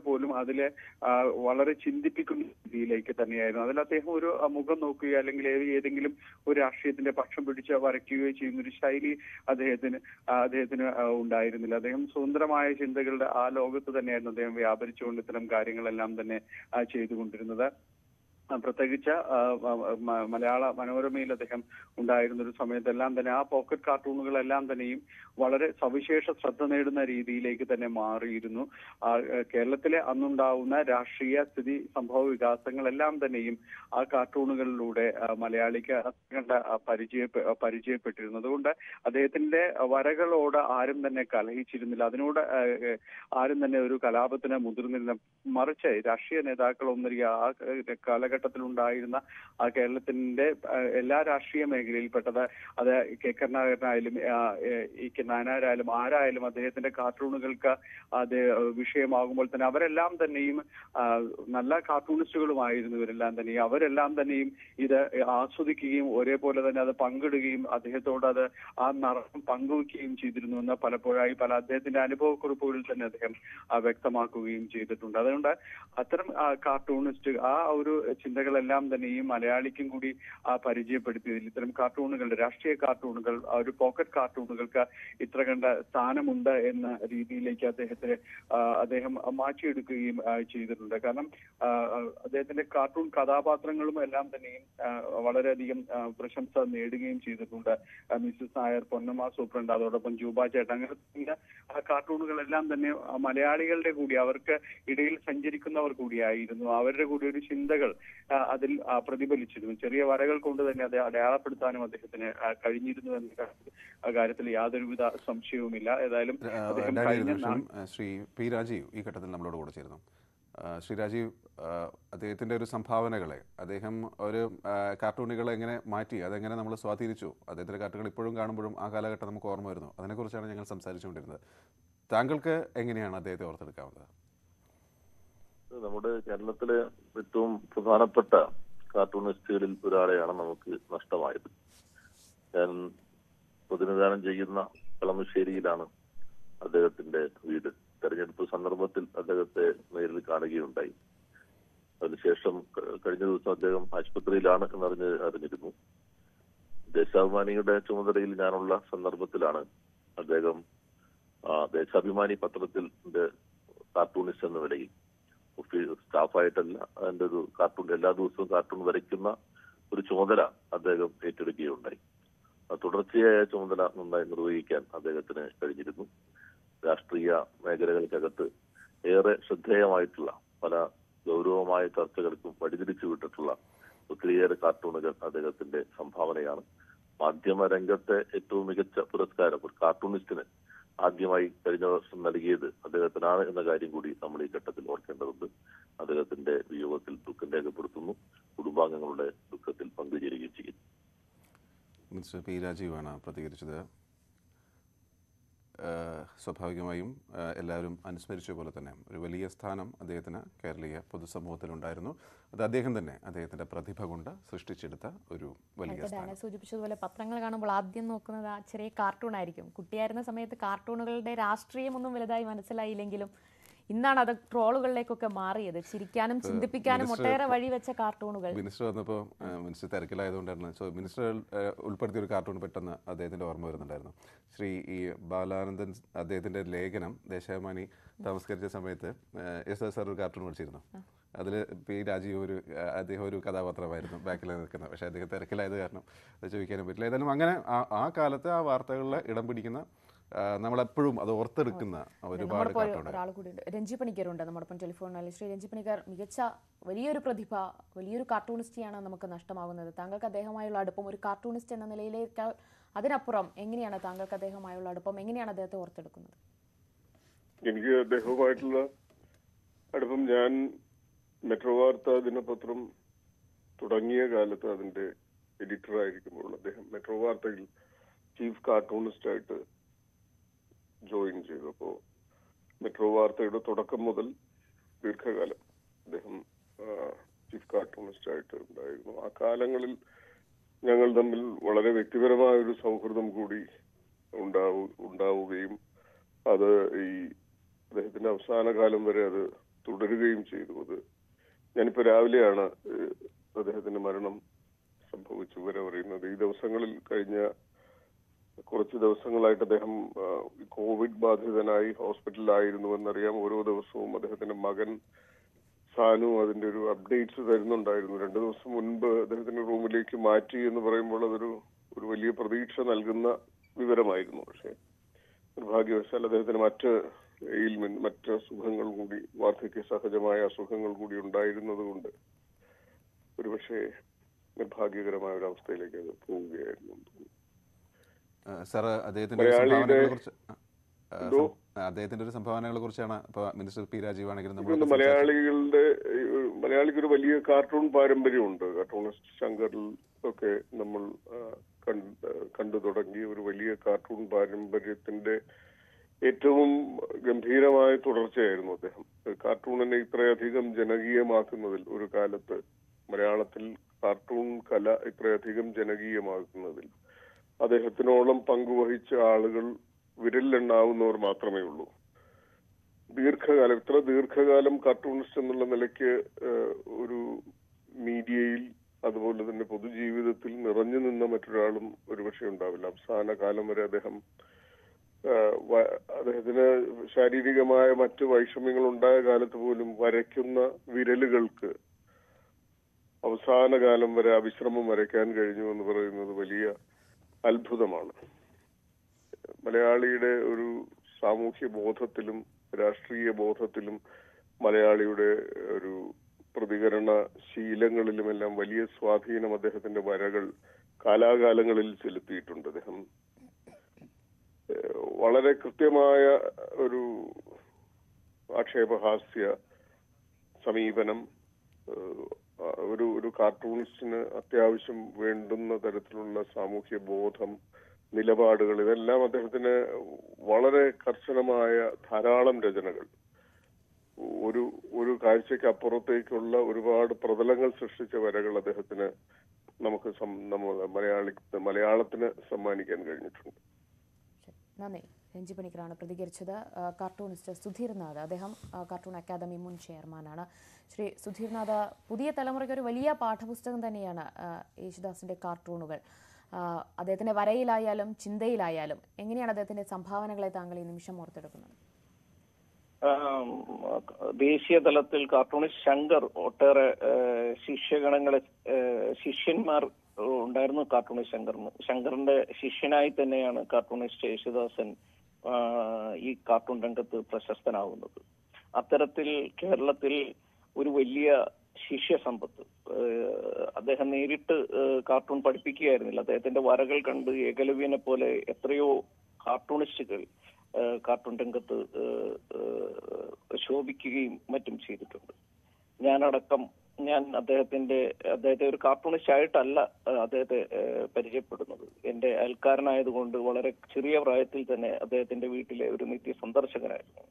പോലും അതിലെ ആ, വളരെ ചിന്തിപ്പിക്കുന്ന രീതിയിലേക്ക് തന്നെയായിരുന്നു അതിൽ അദ്ദേഹം ഒരു ആ, മുഖം നോക്കുകയോ അല്ലെങ്കിൽ ഏത് ഏതെങ്കിലും ഒരു രാഷ്ട്രീയത്തിന്റെ പക്ഷം പിടിച്ച് വരയ്ക്കുകയോ ചെയ്യുന്ന ഒരു ശൈലി അദ്ദേഹത്തിന് ആ, അദ്ദേഹത്തിന് ആ, ഉണ്ടായിരുന്നില്ല അദ്ദേഹം സ്വതന്ത്രമായ ചിന്തകളുടെ ആ ലോകത്ത് തന്നെയായിരുന്നു അദ്ദേഹം വ്യാപരിച്ചുകൊണ്ട് ഇത്തരം കാര്യങ്ങളെല്ലാം തന്നെ ആ, ചെയ്തുകൊണ്ടിരുന്നത് ആ, പ്രത്യേകിച്ച് ആ, ആ, മ- മലയാള മനോരമയിൽ അദ്ദേഹം ഉണ്ടായിരുന്ന ഒരു സമയത്തെല്ലാം തന്നെ ആ പോക്കറ്റ് കാർട്ടൂണുകളെല്ലാം തന്നെയും വളരെ സവിശേഷ ശ്രദ്ധ നേടുന്ന രീതിയിലേക്ക് തന്നെ മാറിയിരുന്നു ആ, ഏഹ്, കേരളത്തിലെ അന്നുണ്ടാവുന്ന രാഷ്ട്രീയ സ്ഥിതി സംഭവ വികാസങ്ങളെല്ലാം തന്നെയും ആ കാർട്ടൂണുകളിലൂടെ ആ, മലയാളിക്ക് കണ്ട ആ, പരിചയ പരിചയപ്പെട്ടിരുന്നു അതുകൊണ്ട് അദ്ദേഹത്തിന്റെ വരകളോട് ആരും തന്നെ കലഹിച്ചിരുന്നില്ല അതിനോട് ആ, ഏഹ്, ആരും തന്നെ ഒരു കലാപത്തിന് മുതിർന്നിരുന്ന മറിച്ച് രാഷ്ട്രീയ നേതാക്കൾ ഒന്നരിക ആ ഏഹ്, കാലഘട്ടത്തിൽ ഉണ്ടായിരുന്ന ആ കേരളത്തിന്റെ ആ, എല്ലാ രാഷ്ട്രീയ മേഖലയിൽപ്പെട്ടത് അത് കെ കരുണാകരനായാലും ആ, ഏഹ്, ഇ കെ നായനാരായാലും ആരായാലും അദ്ദേഹത്തിന്റെ കാർട്ടൂണുകൾക്ക് അത് വിഷയമാകുമ്പോൾ തന്നെ അവരെല്ലാം തന്നെയും ആ, നല്ല കാർട്ടൂണിസ്റ്റുകളുമായിരുന്നു ഇവരെല്ലാം തന്നെ അവരെല്ലാം തന്നെയും ഇത് ആസ്വദിക്കുകയും ഒരേപോലെ തന്നെ അത് പങ്കിടുകയും അദ്ദേഹത്തോട് അത് ആ നിറം പങ്കുവെക്കുകയും ചെയ്തിരുന്നു എന്ന് പലപ്പോഴായി പല അദ്ദേഹത്തിന്റെ അനുഭവക്കുറിപ്പുകളിൽ തന്നെ അദ്ദേഹം ആ, വ്യക്തമാക്കുകയും ചെയ്തിട്ടുണ്ട് അതുകൊണ്ട് അത്തരം ആ, കാർട്ടൂണിസ്റ്റ് ആ ഒരു ചിന്തകളെല്ലാം തന്നെ ഈ മലയാളിക്കും കൂടി ആ, പരിചയപ്പെടുത്തിയതിൽ ഇത്തരം കാർട്ടൂണുകൾ രാഷ്ട്രീയ കാർട്ടൂണുകൾ ആ ഒരു പോക്കറ്റ് കാർട്ടൂണുകൾക്ക് ഇത്ര കണ്ട സ്ഥാനമുണ്ട് എന്ന രീതിയിലേക്ക് അദ്ദേഹത്തെ ആ, അദ്ദേഹം മാറ്റിയെടുക്കുകയും ആ, ചെയ്തിട്ടുണ്ട് കാരണം ആ, ആ, അദ്ദേഹത്തിന്റെ കാർട്ടൂൺ കഥാപാത്രങ്ങളും എല്ലാം തന്നെയും ആ, വളരെയധികം ആ, പ്രശംസ നേടുകയും ചെയ്തിട്ടുണ്ട് ആ, മിസ്സസ് നായർ പൊന്നമ്മ സൂപ്രണ്ട് അതോടൊപ്പം ജൂബ ചേട്ടൻ അങ്ങനെ തുടങ്ങിയ ആ കാർട്ടൂണുകളെല്ലാം തന്നെ ആ, മലയാളികളുടെ കൂടി അവർക്ക് ഇടയിൽ സഞ്ചരിക്കുന്നവർ കൂടിയായിരുന്നു അവരുടെ കൂടി ഒരു ചിന്തകൾ ആ, അതിൽ ആ, പ്രതിഫലിച്ചിരുന്നു ചെറിയ വരകൾ കൊണ്ട് തന്നെ അത് അടയാളപ്പെടുത്താനും അദ്ദേഹത്തിന് ആ, കഴിഞ്ഞിരുന്നു എന്ന കാര്യത്തിൽ- ആ കാര്യത്തിൽ യാതൊരുവിധ സംശയവുമില്ല ഏതായാലും ആ, അദ്ദേഹം ഡാനി, ഒരു കഴിഞ്ഞ നിമിഷം ആ, ശ്രീ പി രാജീവ് ഈ ഘട്ടത്തിൽ നമ്മളോട് കൂടെ ചേരുന്നു ആ, ശ്രീ രാജീവ് ആ, അദ്ദേഹത്തിൻ്റെ ഒരു സംഭാവനകളെ അദ്ദേഹം ഒരു ആ, കാർട്ടൂണുകളെ എങ്ങനെ മാറ്റി അതെങ്ങനെ നമ്മൾ സ്വാധീനിച്ചു അദ്ദേഹത്തിൻ്റെ കാർട്ടൂണുകൾ ഇപ്പോഴും കാണുമ്പോഴും ആ കാലഘട്ടം നമുക്ക് ഓർമ്മ വരുന്നു അതിനെക്കുറിച്ചാണ് ഞങ്ങൾ സംസാരിച്ചുകൊണ്ടിരുന്നത് താങ്കൾക്ക് എങ്ങനെയാണ് അദ്ദേഹത്തെ ഓർത്തെടുക്കാവുന്നത് നമ്മുടെ കേരളത്തിലെ ഏറ്റവും പ്രധാനപ്പെട്ട കാർട്ടൂണിസ്റ്റുകളിൽ ഒരാളെയാണ് നമുക്ക് നഷ്ടമായത് ഞാൻ പ്രതിനിധാനം ചെയ്യുന്ന കളമശ്ശേരിയിലാണ് അദ്ദേഹത്തിന്റെ വീട് തെരഞ്ഞെടുപ്പ് സന്ദർഭത്തിൽ അദ്ദേഹത്തെ നേരിൽ കാണുകയുണ്ടായി അതിനുശേഷം ക- കഴിഞ്ഞ ദിവസം അദ്ദേഹം ആശുപത്രിയിലാണ് എന്നറിഞ്ഞ് അറിഞ്ഞിരുന്നു ദേശാഭിമാനിയുടെ ചുമതലയിൽ ഞാനുള്ള സന്ദർഭത്തിലാണ് അദ്ദേഹം ആ, ദേശാഭിമാനി പത്രത്തിന്റെ കാർട്ടൂണിസ്റ്റ് എന്ന നിലയിൽ ഒഫീ- സ്റ്റാഫായിട്ടല്ല അതിന്റെ ഒരു കാർട്ടൂൺ എല്ലാ ദിവസവും കാർട്ടൂൺ വരയ്ക്കുന്ന ഒരു ചുമതല അദ്ദേഹം ഏറ്റെടുക്കുകയുണ്ടായി ആ തുടർച്ചയായ ചുമതല നന്നായി നിർവഹിക്കാൻ അദ്ദേഹത്തിന് കഴിഞ്ഞിരുന്നു രാഷ്ട്രീയ മേഖലകൾക്കകത്ത് ഏറെ ശ്രദ്ധേയമായിട്ടുള്ള പല ഗൗരവമായ ചർച്ചകൾക്കും വഴിതിരിച്ചു വിട്ടിട്ടുള്ള ഒത്തിരിയേറെ കാർട്ടൂണുകൾ അദ്ദേഹത്തിന്റെ സംഭാവനയാണ് മാധ്യമ രംഗത്തെ ഏറ്റവും മികച്ച പുരസ്കാരം ഒരു കാർട്ടൂണിസ്റ്റിന് ആദ്യമായി കഴിഞ്ഞ വർഷം നൽകിയത് അദ്ദേഹത്തിനാണ് എന്ന കാര്യം കൂടി നമ്മൾ ഈ ഘട്ടത്തിൽ ഓർക്കേണ്ടതുണ്ട് അദ്ദേഹത്തിന്റെ വിയോഗത്തിൽ ദുഃഖം രേഖപ്പെടുത്തുന്നു കുടുംബാംഗങ്ങളുടെ ദുഃഖത്തിൽ പങ്കുചേരുകയും ചെയ്യുന്നു മിസ്റ്റർ പി രാജീവാണ് പ്രതികരിച്ചത് ഏഹ് സ്വാഭാവികമായും ഏഹ് എല്ലാവരും അനുസ്മരിച്ച പോലെ തന്നെ ഒരു വലിയ സ്ഥാനം അദ്ദേഹത്തിന് കേരളീയ പൊതുസമൂഹത്തിലുണ്ടായിരുന്നു അത് അദ്ദേഹം തന്നെ അദ്ദേഹത്തിൻ്റെ പ്രതിഭ കൊണ്ട് സൃഷ്ടിച്ചെടുത്ത ഒരു വലിയ നേരത്തെ സ്ഥാനം ഡാന സൂചിപ്പിച്ചതുപോലെ പത്രങ്ങൾ കാണുമ്പോൾ ആദ്യം നോക്കുന്നത് ആ ചെറിയ കാർട്ടൂൺ ആയിരിക്കും കുട്ടിയായിരുന്ന സമയത്ത് കാർട്ടൂണുകളുടെ രാഷ്ട്രീയമൊന്നും വലുതായി മനസ്സിലായില്ലെങ്കിലും ഇന്നാണ് അത് ട്രോളുകളിലേക്കൊക്കെ മാറിയത് ചിരിക്കാനും ചിന്തിപ്പിക്കാനും മിനിസ്റ്റർ ഒട്ടേറെ വഴി വെച്ച കാർട്ടൂണുകൾ മിനിസ്റ്റർ വന്നപ്പോൾ മിനിസ്റ്റർ തിരക്കിലായതുകൊണ്ടാണ് സോ മിനിസ്റ്റർ ഏഹ്, ഉൾപ്പെടുത്തിയ ഒരു കാർട്ടൂൺ പെട്ടെന്ന് അദ്ദേഹത്തിൻ്റെ ഓർമ്മ വരുന്നുണ്ടായിരുന്നു ശ്രീ ഈ ബാലാനന്ദൻ അദ്ദേഹത്തിൻ്റെ ലേഖനം ദേശാഭിമാനി താമസ്കരിച്ച സമയത്ത് ഏഹ്, എസ് എസ് സാർ ഒരു കാർട്ടൂൺ പഠിച്ചിരുന്നു അതിൽ പി രാജീവ് ഒരു ഏഹ്, അദ്ദേഹം ഒരു കഥാപാത്രമായിരുന്നു ബാക്കിൽ നിൽക്കുന്നത് പക്ഷേ അദ്ദേഹം തിരക്കിലായത് കാരണം അത് ചോദിക്കാനും പറ്റില്ല ഏതായാലും അങ്ങനെ ആ ആ കാലത്ത് ആ വാർത്തകളിൽ ഇടം പിടിക്കുന്ന ആ, നമ്മളെപ്പോഴും അത് ഓർത്തെടുക്കുന്ന ഒരുപാട് നമ്മളിപ്പോൾ കാർട്ടൂൺ ഒരാൾ കൂടി ഉണ്ട് രഞ്ജി പണിക്കരുണ്ട് നമ്മളിപ്പം ടെലിഫോണിൽ ശ്രീ രഞ്ജി പണിക്കർ മികച്ച വലിയൊരു പ്രതിഭ വലിയൊരു കാർട്ടൂണിസ്റ്റിയാണ് നമുക്ക് നഷ്ടമാകുന്നത് താങ്കൾക്ക് അദ്ദേഹമായുള്ള അടുപ്പം ഒരു കാർട്ടൂണിസ്റ്റ് എന്ന നിലയിലേക്കാൾ അതിനപ്പുറം എങ്ങനെയാണ് താങ്കൾക്ക് അദ്ദേഹമായുള്ള അടുപ്പം എങ്ങനെയാണ് അദ്ദേഹത്തെ ഓർത്തെടുക്കുന്നത് എനിക്ക് അദ്ദേഹവുമായിട്ടുള്ള അടുപ്പം ഞാൻ മെട്രോ വാർത്ത ദിനപത്രം തുടങ്ങിയ കാലത്ത് അതിന്റെ എഡിറ്റർ ആയിരിക്കുമ്പോൾ അദ്ദേഹം മെട്രോ വാർത്തയിൽ ചീഫ് കാർട്ടൂണിസ്റ്റ് ആയിട്ട് ജോയിൻ ചെയ്തു അപ്പോ മെട്രോ വാർത്തയുടെ തുടക്കം മുതൽ ദീർഘകാലം അദ്ദേഹം ചീഫ് കാർട്ടൂണിസ്റ്റ് ആയിട്ട് ഉണ്ടായിരുന്നു ആ കാലങ്ങളിൽ ഞങ്ങൾ തമ്മിൽ വളരെ വ്യക്തിപരമായ ഒരു സൗഹൃദം കൂടി ഉണ്ടാവു ഉണ്ടാവുകയും അത് ഈ അദ്ദേഹത്തിന്റെ അവസാന കാലം വരെ അത് തുടരുകയും ചെയ്തു അത് ഞാനിപ്പോ രാവിലെയാണ് ഏഹ്, അദ്ദേഹത്തിന്റെ മരണം സംഭവിച്ച വിവരം അറിയുന്നത് ഈ ദിവസങ്ങളിൽ കഴിഞ്ഞ കുറച്ച് ദിവസങ്ങളായിട്ട് അദ്ദേഹം ആ, കോവിഡ് ബാധിതനായി ഹോസ്പിറ്റലിലായിരുന്നു എന്നറിയാം ഓരോ ദിവസവും അദ്ദേഹത്തിന്റെ മകൻ സാനു അതിന്റെ ഒരു അപ്ഡേറ്റ്സ് തരുന്നുണ്ടായിരുന്നു രണ്ടു ദിവസം മുൻപ് അദ്ദേഹത്തിന്റെ റൂമിലേക്ക് മാറ്റി എന്ന് പറയുമ്പോൾ അതൊരു ഒരു വലിയ പ്രതീക്ഷ നൽകുന്ന വിവരമായിരുന്നു പക്ഷേ നിർഭാഗ്യവശാൽ അദ്ദേഹത്തിന് മറ്റ് എയിൽമെന്റ് മറ്റ് അസുഖങ്ങൾ കൂടി വാർദ്ധക്യ സഹജമായ അസുഖങ്ങൾ കൂടി ഉണ്ടായിരുന്നത് കൊണ്ട് ഒരുപക്ഷെ നിർഭാഗ്യകരമായ ഒരു അവസ്ഥയിലേക്ക് അത് പോവുകയായിരുന്നു എന്ന് തോന്നുന്നു. സാർ അദ്ദേഹത്തിന്റെ ഒരു മലയാളിയുടെ- സംഭാവനകളെ കുറിച്ച് എന്തോ? അദ്ദേഹത്തിന്റെ ഒരു സംഭാവനകളെ കുറിച്ചാണ് ഇപ്പൊ മിനിസ്റ്റർ പി രാജീവ് ആണെങ്കിലും എനിക്ക് തോന്നുന്നു നമ്മൾ മലയാളികളുടെ ഈ ഒരു മലയാളിക്ക് ഒരു വലിയ കാർട്ടൂൺ പാരമ്പര്യമുണ്ട് കാർട്ടൂണിസ്റ്റ് ശങ്കറിൽ ഒക്കെ നമ്മൾ ആ, കണ്ട് കണ്ടു തുടങ്ങിയ ഒരു വലിയ കാർട്ടൂൺ പാരമ്പര്യത്തിന്റെ ഏറ്റവും ഗംഭീരമായ തുടർച്ചയായിരുന്നു അദ്ദേഹം കാർട്ടൂണിനെ ഇത്രയധികം ജനകീയമാക്കുന്നതിൽ ഒരു കാലത്ത് മലയാളത്തിൽ കാർട്ടൂൺ കല ഇത്രയധികം ജനകീയമാക്കുന്നതിൽ അദ്ദേഹത്തിനോളം പങ്കുവഹിച്ച ആളുകൾ വിരലിലെണ്ണാവുന്നവർ മാത്രമേ ഉള്ളൂ ദീർഘകാലം ഇത്ര ദീർഘകാലം കാർട്ടൂണിസ്റ്റ് എന്നുള്ള നിലയ്ക്ക് ഏഹ്, ഒരു മീഡിയയിൽ അതുപോലെ തന്നെ പൊതുജീവിതത്തിൽ നിറഞ്ഞു നിന്ന മറ്റൊരാളും ഒരുപക്ഷെ ഉണ്ടാവില്ല അവസാന കാലം വരെ അദ്ദേഹം ഏഹ്, വ- അദ്ദേഹത്തിന് ശാരീരികമായ മറ്റ് വൈഷമ്യങ്ങൾ ഉണ്ടായ കാലത്ത് പോലും വരയ്ക്കുന്ന വിരലുകൾക്ക് അവസാന കാലം വരെ അവിശ്രമം വരയ്ക്കാൻ കഴിഞ്ഞു എന്ന് പറയുന്നത് വലിയ അത്ഭുതമാണ് മലയാളിയുടെ ഒരു സാമൂഹ്യ ബോധത്തിലും രാഷ്ട്രീയ ബോധത്തിലും മലയാളിയുടെ ഒരു പ്രതികരണ ശീലങ്ങളിലുമെല്ലാം വലിയ സ്വാധീനം അദ്ദേഹത്തിന്റെ വരകൾ കാലാകാലങ്ങളിൽ ചെലുത്തിയിട്ടുണ്ട് അദ്ദേഹം ഏഹ്, വളരെ കൃത്യമായ ഒരു ആക്ഷേപഹാസ്യ സമീപനം ഏഹ്, ഒരു ഒരു കാർട്ടൂണിസ്റ്റിന് അത്യാവശ്യം വേണ്ടുന്ന തരത്തിലുള്ള സാമൂഹ്യ ബോധം നിലപാടുകൾ ഇതെല്ലാം അദ്ദേഹത്തിന് വളരെ കർശനമായ ധാരാളം രചനകൾ ഒരു ഒരു കാഴ്ചയ്ക്ക് അപ്പുറത്തേക്കുള്ള ഒരുപാട് പ്രതലങ്ങൾ സൃഷ്ടിച്ച വരകൾ അദ്ദേഹത്തിന് നമുക്ക് സം- നമ്മ മലയാളി മലയാളത്തിന് സമ്മാനിക്കാൻ കഴിഞ്ഞിട്ടുണ്ട് ശരി. നന്ദി രഞ്ജി പണിക്കറാണ് പ്രതികരിച്ചത് ആ, കാർട്ടൂണിസ്റ്റ് സുധീർനാഥ് അദ്ദേഹം ആ, കാർട്ടൂൺ അക്കാദമി മുൻ ചെയർമാനാണ് ശ്രീ സുധീർനാഥ് പുതിയ തലമുറയ്ക്ക് ഒരു വലിയ പാഠപുസ്തകം തന്നെയാണ് ആ, യേശുദാസിന്റെ കാർട്ടൂണുകൾ ആ, അദ്ദേഹത്തിന്റെ വരയിലായാലും ചിന്തയിലായാലും എങ്ങനെയാണ് അദ്ദേഹത്തിന്റെ സംഭാവനകളെ താങ്കൾ ഈ നിമിഷം ഓർത്തെടുക്കുന്നത് ആം, ദേശീയ തലത്തിൽ കാർട്ടൂണിസ്റ്റ് ശങ്കർ ഒട്ടേറെ ഏഹ്, ശിഷ്യഗണങ്ങളെ ഏഹ്, ശിഷ്യന്മാർ ഉണ്ടായിരുന്നു കാർട്ടൂണിസ്റ്റ് ശങ്കറിന് ശങ്കറിന്റെ ശിഷ്യനായി തന്നെയാണ് കാർട്ടൂണിസ്റ്റ് യേശുദാസൻ ആ, ഈ കാർട്ടൂൺ രംഗത്ത് പ്രശസ്തനാവുന്നത് അത്തരത്തിൽ കേരളത്തിൽ ഒരു വലിയ ശിഷ്യ സമ്പത്ത് ഏഹ്, അദ്ദേഹം നേരിട്ട് ഏഹ്, കാർട്ടൂൺ പഠിപ്പിക്കുകയായിരുന്നില്ല അദ്ദേഹത്തിന്റെ വരകൾ കണ്ട് ഏകലവ്യനെ പോലെ എത്രയോ കാർട്ടൂണിസ്റ്റുകൾ ഏഹ്, കാർട്ടൂൺ രംഗത്ത് ഏഹ്, ഏഹ്, ശോഭിക്കുകയും മറ്റും ചെയ്തിട്ടുണ്ട് ഞാനടക്കം ഞാൻ അദ്ദേഹത്തിന്റെ അദ്ദേഹത്തെ ഒരു കാർട്ടൂണിസ്റ്റ് ആയിട്ടല്ല ഏഹ്, അദ്ദേഹത്തെ ഏഹ്, പരിചയപ്പെടുന്നത് എന്റെ അയൽക്കാരനായതുകൊണ്ട് വളരെ ചെറിയ പ്രായത്തിൽ തന്നെ അദ്ദേഹത്തിന്റെ വീട്ടിലെ ഒരു നിത്യ സന്ദർശകനായിരുന്നു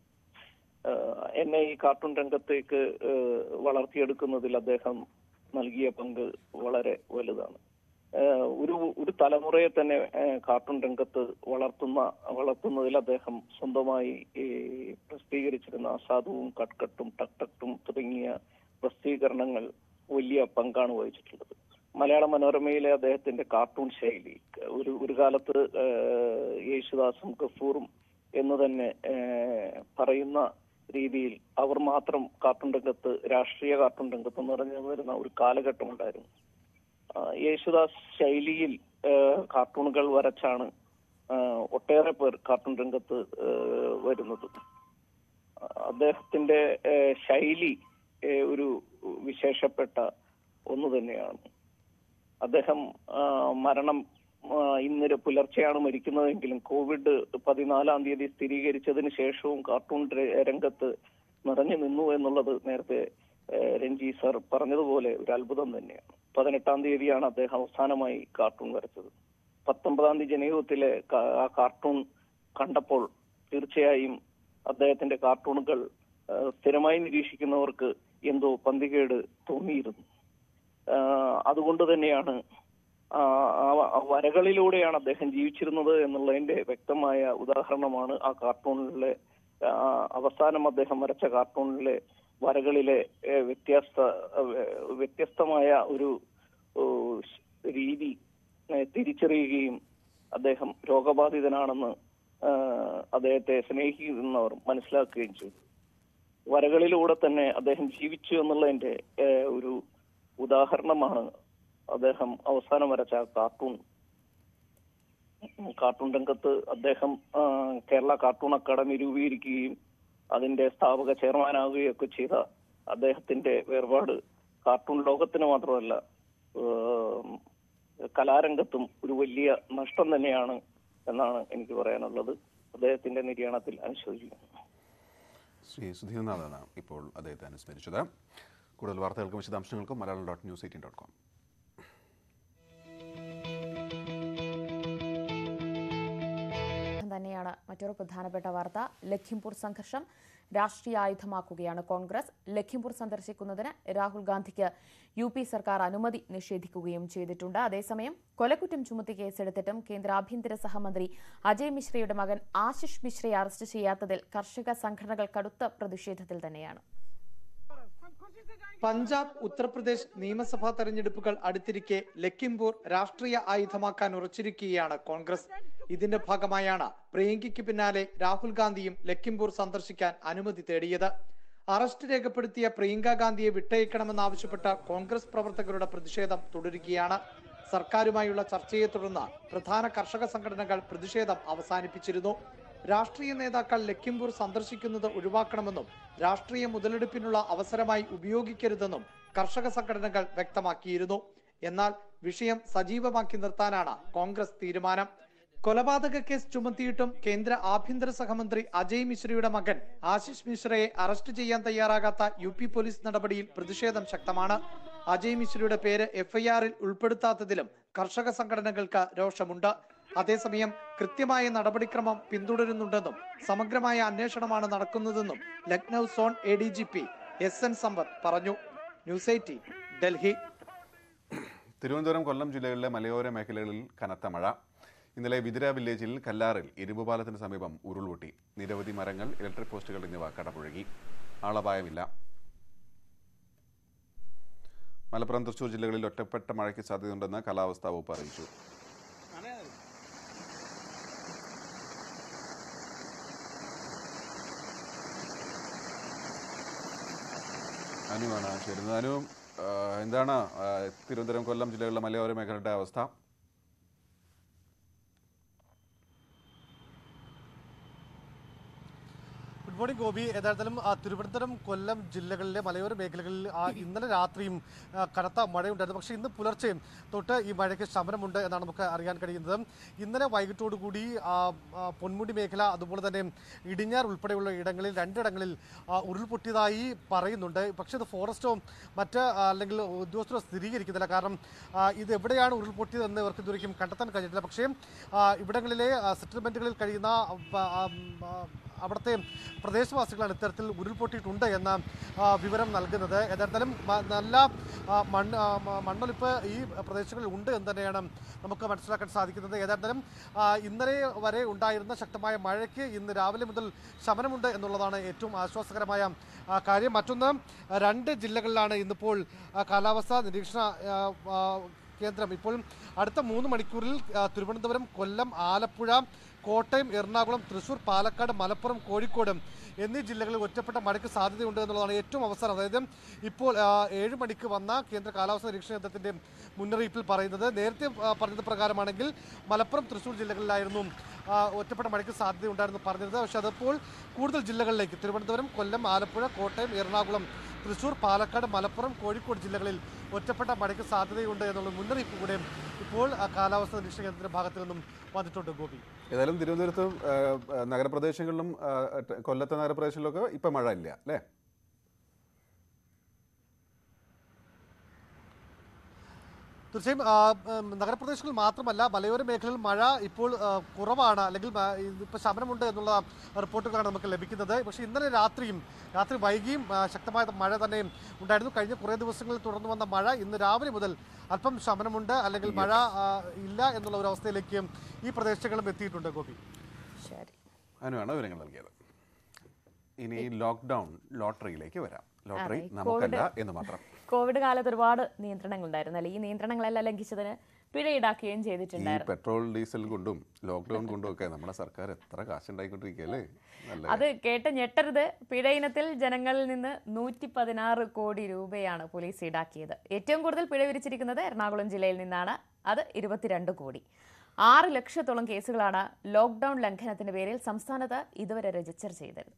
ഏഹ്, എന്നെ ഈ കാർട്ടൂൺ രംഗത്തേക്ക് ഏഹ്, വളർത്തിയെടുക്കുന്നതിൽ അദ്ദേഹം നൽകിയ പങ്ക് വളരെ വലുതാണ് ഏഹ്, ഒരു ഒരു തലമുറയെ തന്നെ ഏഹ്, കാർട്ടൂൺ രംഗത്ത് വളർത്തുന്ന വളർത്തുന്നതിൽ അദ്ദേഹം സ്വന്തമായി ഈ പ്രസിദ്ധീകരിച്ചിരുന്ന അസാധുവും കട്ട്കട്ടും ടക്ടട്ടും തുടങ്ങിയ പ്രസിദ്ധീകരണങ്ങൾ വലിയ പങ്കാണ് വഹിച്ചിട്ടുള്ളത് മലയാള മനോരമയിലെ അദ്ദേഹത്തിന്റെ കാർട്ടൂൺ ശൈലി ഒരു ഒരു കാലത്ത് ഏഹ്, യേശുദാസും ഗഫൂറും എന്ന് തന്നെ ഏഹ്, പറയുന്ന രീതിയിൽ അവർ മാത്രം കാർട്ടൂൺ രംഗത്ത് രാഷ്ട്രീയ കാർട്ടൂൺ രംഗത്ത് നിറഞ്ഞു വരുന്ന ഒരു കാലഘട്ടം ഉണ്ടായിരുന്നു ആ, യേശുദാസ് ശൈലിയിൽ ഏഹ്, കാർട്ടൂണുകൾ വരച്ചാണ് ഏഹ്, ഒട്ടേറെ പേർ കാർട്ടൂൺ രംഗത്ത് ഏഹ്, വരുന്നത് ആ, അദ്ദേഹത്തിന്റെ ഏഹ്, ശൈലി ഏഹ്, ഒരു വിശേഷപ്പെട്ട ഒന്ന് തന്നെയാണ് അദ്ദേഹം ആ, മരണം ആ, ഇന്ന് പുലർച്ചെയാണ് മരിക്കുന്നതെങ്കിലും കോവിഡ് പതിനാലാം തീയതി സ്ഥിരീകരിച്ചതിന് ശേഷവും കാർട്ടൂൺ ര- രംഗത്ത് നിറഞ്ഞു നിന്നു എന്നുള്ളത് നേരത്തെ ഏഹ്, രഞ്ജി സാർ പറഞ്ഞതുപോലെ ഒരു അത്ഭുതം തന്നെയാണ് പതിനെട്ടാം തീയതിയാണ് അദ്ദേഹം അവസാനമായി കാർട്ടൂൺ വരച്ചത് പത്തൊമ്പതാം തീയതി ജനയുഗത്തിലെ കാ- ആ കാർട്ടൂൺ കണ്ടപ്പോൾ തീർച്ചയായും അദ്ദേഹത്തിന്റെ കാർട്ടൂണുകൾ ഏഹ്, സ്ഥിരമായി നിരീക്ഷിക്കുന്നവർക്ക് എന്തോ പന്തികേട് തോന്നിയിരുന്നു ആഹ് അതുകൊണ്ട് തന്നെയാണ് ആഹ് ആ- ആ വരകളിലൂടെയാണ് അദ്ദേഹം ജീവിച്ചിരുന്നത് എന്നുള്ളതിന്റെ വ്യക്തമായ ഉദാഹരണമാണ് ആ കാർട്ടൂണിലെ ആഹ് അവസാനം അദ്ദേഹം വരച്ച കാർട്ടൂണിലെ വരകളിലെ ഏഹ്, വ്യത്യസ്ത ഏഹ്, വ്യത്യസ്തമായ ഒരു ഏഹ്, രീതി ഏഹ്, തിരിച്ചറിയുകയും അദ്ദേഹം രോഗബാധിതനാണെന്ന് ഏഹ്, അദ്ദേഹത്തെ സ്നേഹിക്കുന്നവർ മനസ്സിലാക്കുകയും ചെയ്തു വരകളിലൂടെ തന്നെ അദ്ദേഹം ജീവിച്ചു എന്നുള്ളതിന്റെ ഏഹ്, ഒരു ഉദാഹരണമാണ് അദ്ദേഹം അവസാനം വരച്ച ആ കാർട്ടൂൺ കാർട്ടൂൺ രംഗത്ത് അദ്ദേഹം ആ, കേരള കാർട്ടൂൺ അക്കാദമി രൂപീകരിക്കുകയും അതിന്റെ സ്ഥാപക ചെയർമാനാവുകയും ഒക്കെ ചെയ്ത അദ്ദേഹത്തിന്റെ വേർപാട് കാർട്ടൂൺ ലോകത്തിന് മാത്രമല്ല ഏം, കലാരംഗത്തും ഒരു വലിയ നഷ്ടം തന്നെയാണ് എന്നാണ് എനിക്ക് പറയാനുള്ളത് അദ്ദേഹത്തിന്റെ നിര്യാണത്തിൽ അനുശോചിക്കുന്നു ശ്രീ സുധീർനാഥാണ് ഇപ്പോൾ അദ്ദേഹത്തെ അനുസ്മരിച്ചത് കൂടുതൽ വാർത്തകൾക്കും വിശദാംശങ്ങൾക്കും Malayalam dot news eighteen dot com തന്നെയാണ് മറ്റൊരു പ്രധാനപ്പെട്ട വാർത്ത ലഖിംപൂർ സംഘർഷം രാഷ്ട്രീയ ആയുധമാക്കുകയാണ് കോൺഗ്രസ് ലഖിംപൂർ സന്ദർശിക്കുന്നതിന് രാഹുൽ ഗാന്ധിക്ക് യു പി സർക്കാർ അനുമതി നിഷേധിക്കുകയും ചെയ്തിട്ടുണ്ട് അതേസമയം കൊലക്കുറ്റം ചുമത്തി കേസെടുത്തിട്ടും കേന്ദ്ര ആഭ്യന്തര സഹമന്ത്രി അജയ് മിശ്രയുടെ മകൻ ആശിഷ് മിശ്രയെ അറസ്റ്റ് ചെയ്യാത്തതിൽ കർഷക സംഘടനകൾ കടുത്ത പ്രതിഷേധത്തിൽ തന്നെയാണ് പഞ്ചാബ് ഉത്തർപ്രദേശ് നിയമസഭാ തെരഞ്ഞെടുപ്പുകൾ അടുത്തിരിക്കെ ലഖിംപൂർ രാഷ്ട്രീയ ആയുധമാക്കാൻ ഉറച്ചിരിക്കുകയാണ് കോൺഗ്രസ് ഇതിന്റെ ഭാഗമായാണ് പ്രിയങ്കയ്ക്ക് പിന്നാലെ രാഹുൽ ഗാന്ധിയും ലഖിംപൂർ സന്ദർശിക്കാൻ അനുമതി തേടിയത് അറസ്റ്റ് രേഖപ്പെടുത്തിയ പ്രിയങ്ക ഗാന്ധിയെ വിട്ടയക്കണമെന്നാവശ്യപ്പെട്ട കോൺഗ്രസ് പ്രവർത്തകരുടെ പ്രതിഷേധം തുടരുകയാണ് സർക്കാരുമായുള്ള ചർച്ചയെ തുടർന്ന് പ്രധാന കർഷക സംഘടനകൾ പ്രതിഷേധം അവസാനിപ്പിച്ചിരുന്നു രാഷ്ട്രീയ നേതാക്കൾ ലഖിംപൂർ സന്ദർശിക്കുന്നത് ഒഴിവാക്കണമെന്നും രാഷ്ട്രീയ മുതലെടുപ്പിനുള്ള അവസരമായി ഉപയോഗിക്കരുതെന്നും കർഷക സംഘടനകൾ വ്യക്തമാക്കിയിരുന്നു എന്നാൽ വിഷയം സജീവമാക്കി നിർത്താനാണ് കോൺഗ്രസ് തീരുമാനം കൊലപാതക കേസ് ചുമത്തിയിട്ടും കേന്ദ്ര ആഭ്യന്തര സഹമന്ത്രി അജയ് മിശ്രയുടെ മകൻ ആശിഷ് മിശ്രയെ അറസ്റ്റ് ചെയ്യാൻ തയ്യാറാകാത്ത യു പി പോലീസ് നടപടിയിൽ പ്രതിഷേധം ശക്തമാണ് അജയ് മിശ്രയുടെ പേര് എഫ്ഐആറിൽ ഉൾപ്പെടുത്താത്തതിലും കർഷക സംഘടനകൾക്ക് രോഷമുണ്ട് അതേസമയം കൃത്യമായ നടപടിക്രമം പിന്തുടരുന്നുണ്ടെന്നും സമഗ്രമായ അന്വേഷണമാണ് നടക്കുന്നതെന്നും Lucknow zone A D G P S N Sampath പറഞ്ഞു ന്യൂസ് എയ്റ്റീൻ ഡൽഹി തിരുവനന്തപുരം കൊല്ലം ജില്ലകളിലെ മലയോര മേഖലകളിൽ കനത്ത മഴ ഇന്നലെ വിതിര വില്ലേജിൽ കല്ലാറിൽ ഇരുമ്പുപാലത്തിന് സമീപം ഉരുൾപൊട്ടി നിരവധി മരങ്ങൾ ഇലക്ട്രിക് പോസ്റ്റുകൾ എന്നിവ കടപുഴകി ആളപായമില്ല മലപ്പുറം തൃശൂർ ജില്ലകളിൽ ഒറ്റപ്പെട്ട മഴയ്ക്ക് സാധ്യതയുണ്ടെന്ന് കാലാവസ്ഥാ വകുപ്പ് അറിയിച്ചു അനുവാണ് ചേരുന്നത് അനു ആ, എന്താണ് ആ, തിരുവനന്തപുരം കൊല്ലം ജില്ലകളിലെ മലയോര മേഖലയുടെ അവസ്ഥ ഗുഡ് മോർണിംഗ് ഗോപി യഥാർത്ഥത്തിലും ആ, തിരുവനന്തപുരം കൊല്ലം ജില്ലകളിലെ മലയോര മേഖലകളിൽ ആ, ഇന്നലെ രാത്രിയും ആ, കനത്ത മഴയുണ്ടായിരുന്നു പക്ഷേ ഇന്ന് പുലർച്ചെ തൊട്ട് ഈ മഴയ്ക്ക് ശമനമുണ്ട് എന്നാണ് നമുക്ക് അറിയാൻ കഴിയുന്നത് ഇന്നലെ വൈകിട്ടോടുകൂടി ആ, ആ, പൊന്മുടി മേഖല അതുപോലെ തന്നെ ഇടിഞ്ഞാർ ഉൾപ്പെടെയുള്ള ഇടങ്ങളിൽ രണ്ടിടങ്ങളിൽ ആ, ഉരുൾപൊട്ടിയതായി പറയുന്നുണ്ട് പക്ഷേ ഇത് ഫോറസ്റ്റോ മറ്റ് ആ, അല്ലെങ്കിൽ ഉദ്യോഗസ്ഥരോ സ്ഥിരീകരിക്കുന്നില്ല കാരണം ആ, ഇത് എവിടെയാണ് ഉരുൾപൊട്ടിയതെന്ന് ഇവർക്ക് ഇതുവരെയും കണ്ടെത്താൻ കഴിഞ്ഞിട്ടില്ല പക്ഷേ ആ, ഇവിടങ്ങളിലെ ആ, സെറ്റിൽമെന്റുകളിൽ കഴിയുന്ന ആ, ആ, ആ, അവിടുത്തെ പ്രദേശവാസികളാണ് ഇത്തരത്തിൽ ഉരുൾപൊട്ടിയിട്ടുണ്ട് എന്ന ആ, വിവരം നൽകുന്നത് യഥാർത്ഥത്തിലും മ- നല്ല ആ, മണ്ണ് ആ, മ- മണ്ണൊലിപ്പ് ഈ പ്രദേശങ്ങളിൽ ഉണ്ട് എന്ന് തന്നെയാണ് നമുക്ക് മനസ്സിലാക്കാൻ സാധിക്കുന്നത് യഥാർത്ഥത്തിലും ആ, ഇന്നലെ വരെ ഉണ്ടായിരുന്ന ശക്തമായ മഴയ്ക്ക് ഇന്ന് രാവിലെ മുതൽ ശമനമുണ്ട് എന്നുള്ളതാണ് ഏറ്റവും ആശ്വാസകരമായ ആ, കാര്യം മറ്റൊന്ന് രണ്ട് ജില്ലകളിലാണ് ഇന്നിപ്പോൾ ആ, കാലാവസ്ഥാ നിരീക്ഷണ ആ, ആ, കേന്ദ്രം ഇപ്പോൾ അടുത്ത മൂന്ന് മണിക്കൂറിൽ ആ, തിരുവനന്തപുരം കൊല്ലം ആലപ്പുഴ കോട്ടയം എറണാകുളം തൃശൂർ പാലക്കാട് മലപ്പുറം കോഴിക്കോട് എന്നീ ജില്ലകളിൽ ഒറ്റപ്പെട്ട മഴയ്ക്ക് സാധ്യതയുണ്ട് എന്നുള്ളതാണ് ഏറ്റവും അവസാനം അതായത് ഇപ്പോൾ ആ, ഏഴ് മണിക്ക് വന്ന കേന്ദ്ര കാലാവസ്ഥാ നിരീക്ഷണ കേന്ദ്രത്തിന്റെ മുന്നറിയിപ്പിൽ പറയുന്നത് നേരത്തെ ആ, പറഞ്ഞത് പ്രകാരമാണെങ്കിൽ മലപ്പുറം തൃശൂർ ജില്ലകളിലായിരുന്നു ആ, ഒറ്റപ്പെട്ട മഴയ്ക്ക് സാധ്യതയുണ്ടായിരുന്നു പറഞ്ഞത് പക്ഷേ അതിപ്പോൾ കൂടുതൽ ജില്ലകളിലേക്ക് തിരുവനന്തപുരം കൊല്ലം ആലപ്പുഴ കോട്ടയം എറണാകുളം തൃശൂർ പാലക്കാട് മലപ്പുറം കോഴിക്കോട് ജില്ലകളിൽ ഒറ്റപ്പെട്ട മഴയ്ക്ക് സാധ്യതയുണ്ട് എന്നുള്ള മുന്നറിയിപ്പ് കൂടെ ഇപ്പോൾ ആ, കാലാവസ്ഥാ നിരീക്ഷണ കേന്ദ്രത്തിന്റെ ഭാഗത്തു നിന്നും വന്നിട്ടുണ്ട് ഗോപി ഏതായാലും തിരുവനന്തപുരത്തും ആ, ആ, നഗരപ്രദേശങ്ങളിലും ആ, ట- കൊല്ലത്തെ നഗരപ്രദേശങ്ങളിലൊക്കെ ഇപ്പം മഴ ഇല്ല അല്ലേ തീർച്ചയായും ആ, ഉം, നഗരപ്രദേശങ്ങളിൽ മാത്രമല്ല മലയോര മേഖലയിൽ മഴ ഇപ്പോൾ ആ, കുറവാണ് അല്ലെങ്കിൽ മ- ഇപ്പോൾ ശമനമുണ്ട് എന്നുള്ള റിപ്പോർട്ടുകളാണ് നമുക്ക് ലഭിക്കുന്നത് പക്ഷേ ഇന്നലെ രാത്രിയും രാത്രി വൈകിയും ആ, ശക്തമായ മഴ തന്നെ ഉണ്ടായിരുന്നു കഴിഞ്ഞ കുറേ ദിവസങ്ങളിൽ തുടർന്നു വന്ന മഴ ഇന്ന് രാവിലെ മുതൽ അല്പം ശമനമുണ്ട് അല്ലെങ്കിൽ മഴ ആ, ഇല്ല എന്നുള്ള ഒരു അവസ്ഥയിലേക്ക് ഈ പ്രദേശങ്ങളും എത്തിയിട്ടുണ്ട് ഗോപി ശരി അനുവാണ് വിവരങ്ങൾ നൽകിയത് ഇനി ലോക്ക്ഡൗൺ ലോട്ടറിയിലേക്ക് വരാം ലോട്ടറി അതെ, നമുക്കല്ല എന്ന് മാത്രം കോവിഡ് കാലത്ത് ഒരുപാട് നിയന്ത്രണങ്ങൾ ഉണ്ടായിരുന്നല്ലേ ഈ നിയന്ത്രണങ്ങളെല്ലാം ലംഘിച്ചതിന് പിഴ ഈടാക്കുകയും ഈ ചെയ്തിട്ടുണ്ടായിരുന്നു പെട്രോൾ ഡീസൽ കൊണ്ടും ലോക്ക്ഡൌൺ കൊണ്ടും ഒക്കെ നമ്മുടെ സർക്കാർ എത്ര കാശുണ്ടായിക്കൊണ്ടിരിക്കുകയല്ലേ നല്ല അത് കേട്ട് ഞെട്ടരുത് പിഴ ഇനത്തിൽ ജനങ്ങളിൽ നിന്ന് നൂറ്റി പതിനാറ് കോടി രൂപയാണ് പോലീസ് ഈടാക്കിയത് ഏറ്റവും കൂടുതൽ പിഴ വിരിച്ചിരിക്കുന്നത് എറണാകുളം ജില്ലയിൽ നിന്നാണ് അത് ഇരുപത്തിരണ്ട് കോടി ആറ് ലക്ഷത്തോളം കേസുകളാണ് ലോക്ക്ഡൌൺ ലംഘനത്തിന്റെ പേരിൽ സംസ്ഥാനത്ത് ഇതുവരെ രജിസ്റ്റർ ചെയ്തത്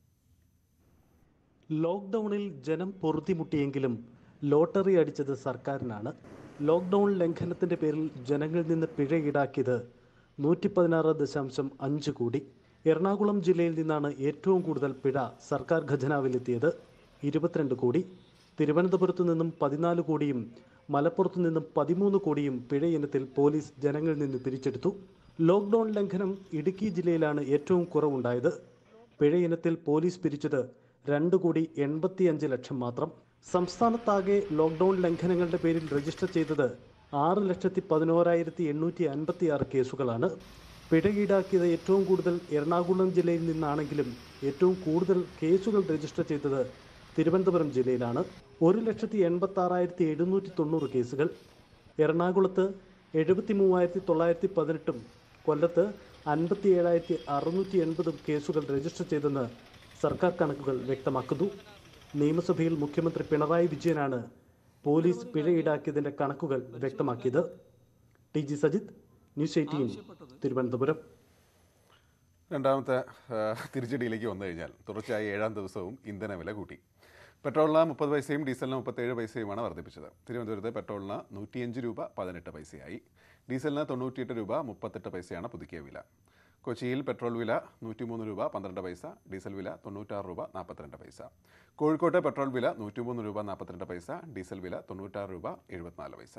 ലോക്ക്ഡൗണിൽ ജനം പൊറുതിമുട്ടിയെങ്കിലും ലോട്ടറി അടിച്ചത് സർക്കാരിനാണ് ലോക്ക്ഡൗൺ ലംഘനത്തിന്റെ പേരിൽ ജനങ്ങളിൽ നിന്ന് പിഴ ഈടാക്കിയത് നൂറ്റി പതിനാറ് ദശാംശം അഞ്ച് കോടി എറണാകുളം ജില്ലയിൽ നിന്നാണ് ഏറ്റവും കൂടുതൽ പിഴ സർക്കാർ ഖജനാവിലെത്തിയത് ഇരുപത്തിരണ്ട് കോടി തിരുവനന്തപുരത്തു നിന്നും പതിനാല് കോടിയും മലപ്പുറത്തു നിന്നും പതിമൂന്ന് കോടിയും പിഴ ഇനത്തിൽ പോലീസ് ജനങ്ങളിൽ നിന്ന് പിരിച്ചെടുത്തു ലോക്ക്ഡൗൺ ലംഘനം ഇടുക്കി ജില്ലയിലാണ് ഏറ്റവും കുറവുണ്ടായത് പിഴ ഇനത്തിൽ പോലീസ് പിരിച്ചത് രണ്ട് കോടി എൺപത്തിയഞ്ച് ലക്ഷം മാത്രം സംസ്ഥാനത്താകെ ലോക്ക്ഡൗൺ ലംഘനങ്ങളുടെ പേരിൽ രജിസ്റ്റർ ചെയ്തത് ആറ് ലക്ഷത്തി പതിനോരായിരത്തി എണ്ണൂറ്റി അൻപത്തി ആറ് കേസുകളാറ് പിഴ ഈടാക്കിയത് ഏറ്റവും കൂടുതൽ എറണാകുളം ജില്ലയിൽ നിന്നാണെങ്കിലും ഏറ്റവും കൂടുതൽ കേസുകൾ രജിസ്റ്റർ ചെയ്തത് തിരുവനന്തപുരം ജില്ലയിലാണ് ഒരു ലക്ഷത്തി എൺപത്തി ആറായിരത്തി എഴുന്നൂറ്റി തൊണ്ണൂറ് കേസുകൾ എറണാകുളത്ത് എഴുപത്തി മൂവായിരത്തി തൊള്ളായിരത്തി പതിനെട്ടും കൊല്ലത്ത് അൻപത്തി ഏഴായിരത്തി അറുന്നൂറ്റി എൺപതും കേസുകൾ രജിസ്റ്റർ ചെയ്തെന്ന് സർക്കാർ കണക്കുകൾ വ്യക്തമാക്കുന്നു നിയമസഭയിൽ മുഖ്യമന്ത്രി പിണറായി വിജയനാണ് പോലീസ് പിഴ ഈടാക്കിയതിന്റെ കണക്കുകൾ വ്യക്തമാക്കിയത് T G Sajith news eighteen Thiruvananthapuram രണ്ടാമത്തെ ആ, തിരിച്ചടിയിലേക്ക് വന്നു കഴിഞ്ഞാൽ തുടർച്ചയായി ഏഴാം ദിവസവും ഇന്ധന വില കൂട്ടി പെട്രോളിന് മുപ്പത് പൈസയും ഡീസലിന് മുപ്പത്തേഴ് പൈസയുമാണ് വർദ്ധിപ്പിച്ചത് തിരുവനന്തപുരത്ത് പെട്രോളിന് നൂറ്റിയഞ്ച് രൂപ പതിനെട്ട് പൈസയായി ഡീസലിന് തൊണ്ണൂറ്റിയെട്ട് രൂപ മുപ്പത്തെട്ട് പൈസയാണ് പുതുക്കിയ വില കൊച്ചിയിൽ പെട്രോൾ വില നൂറ്റിമൂന്ന് രൂപ പന്ത്രണ്ട് പൈസ ഡീസൽ വില തൊണ്ണൂറ്റാറ് രൂപ നാൽപ്പത്തിരണ്ട് പൈസ കോഴിക്കോട്ട് പെട്രോൾ വില നൂറ്റിമൂന്ന് രൂപ നാൽപ്പത്തിരണ്ട് പൈസ ഡീസൽ വില തൊണ്ണൂറ്റാറ് രൂപ എഴുപത്തിനാല് പൈസ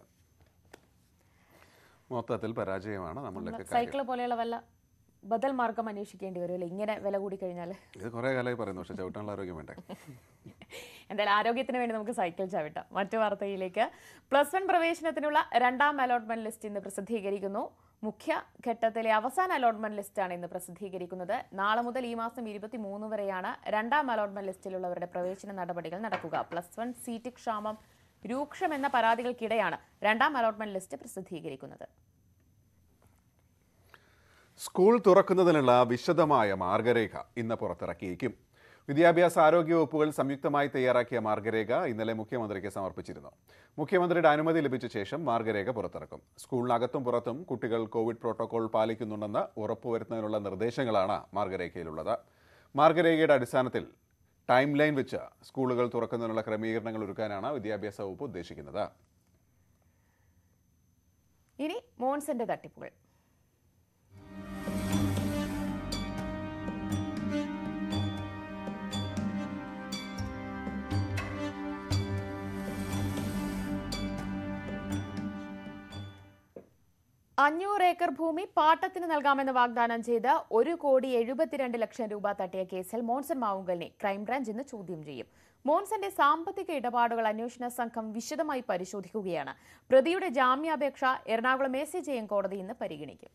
മൊത്തത്തിൽ പരാജയമാണ് നമ്മളുടെയൊക്കെ കാര്യം സൈക്കിൾ പോലെയുള്ള വല്ല ബദൽ മാർഗം അന്വേഷിക്കേണ്ടി വരുമല്ലോ ഇങ്ങനെ വില കൂടി കഴിഞ്ഞാൽ ഇത് കുറേ കാലമായി പറയുന്നു പക്ഷേ ചവിട്ടാനുള്ള ആരോഗ്യം വേണ്ടേ എന്തായാലും ആരോഗ്യത്തിന് വേണ്ടി നമുക്ക് സൈക്കിൾ ചവിട്ടാം മറ്റു വാർത്തയിലേക്ക് പ്ലസ് വൺ പ്രവേശനത്തിനുള്ള രണ്ടാം അലോട്ട്മെന്റ് ലിസ്റ്റ് ഇന്ന് പ്രസിദ്ധീകരിക്കുന്നു മുഖ്യ ഘട്ടത്തിലെ അവസാന അലോട്ട്മെന്റ് ലിസ്റ്റാണ് ഇന്ന് പ്രസിദ്ധീകരിക്കുന്നത് നാളെ മുതൽ ഈ മാസം ഇരുപത്തി മൂന്ന് വരെയാണ് രണ്ടാം അലോട്ട്മെന്റ് ലിസ്റ്റിലുള്ളവരുടെ പ്രവേശന നടപടികൾ നടക്കുക പ്ലസ് വൺ സീറ്റ് ക്ഷാമം രൂക്ഷമെന്ന പരാതികൾക്കിടെയാണ് രണ്ടാം അലോട്ട്മെന്റ് ലിസ്റ്റ് പ്രസിദ്ധീകരിക്കുന്നത് സ്കൂൾ തുറക്കുന്നതിനുള്ള വിശദമായ മാർഗരേഖ ഇന്ന് പുറത്തിറക്കിയേക്കും വിദ്യാഭ്യാസ ആരോഗ്യ വകുപ്പുകൾ സംയുക്തമായി തയ്യാറാക്കിയ മാർഗരേഖ ഇന്നലെ മുഖ്യമന്ത്രിക്ക് സമർപ്പിച്ചിരുന്നു മുഖ്യമന്ത്രിയുടെ അനുമതി ലഭിച്ച ശേഷം മാർഗരേഖ പുറത്തിറക്കും സ്കൂളിനകത്തും പുറത്തും കുട്ടികൾ കോവിഡ് പ്രോട്ടോകോൾ പാലിക്കുന്നുണ്ടെന്ന് ഉറപ്പുവരുത്തുന്നതിനുള്ള നിർദ്ദേശങ്ങളാണ് മാർഗരേഖയിലുള്ളത് മാർഗരേഖയുടെ അടിസ്ഥാനത്തിൽ ടൈം ലൈൻ വെച്ച് സ്കൂളുകൾ തുറക്കുന്നതിനുള്ള ക്രമീകരണങ്ങൾ ഒരുക്കാനാണ് വിദ്യാഭ്യാസ വകുപ്പ് ഉദ്ദേശിക്കുന്നത് ഇനി മോൺസന്റെ തട്ടിപ്പുകൾ അഞ്ഞൂറ് ഏക്കർ ഭൂമി പാട്ടത്തിന് നൽകാമെന്ന് വാഗ്ദാനം ചെയ്ത് ഒരു കോടി എഴുപത്തിരണ്ട് ലക്ഷം രൂപ തട്ടിയ കേസിൽ മോൺസൺ മാവുങ്കലിനെ ക്രൈംബ്രാഞ്ച് ഇന്ന് ചോദ്യം ചെയ്യും മോൺസന്റെ സാമ്പത്തിക ഇടപാടുകൾ അന്വേഷണ സംഘം വിശദമായി പരിശോധിക്കുകയാണ് പ്രതിയുടെ ജാമ്യാപേക്ഷ Ernakulam A C J M കോടതി ഇന്ന് പരിഗണിക്കും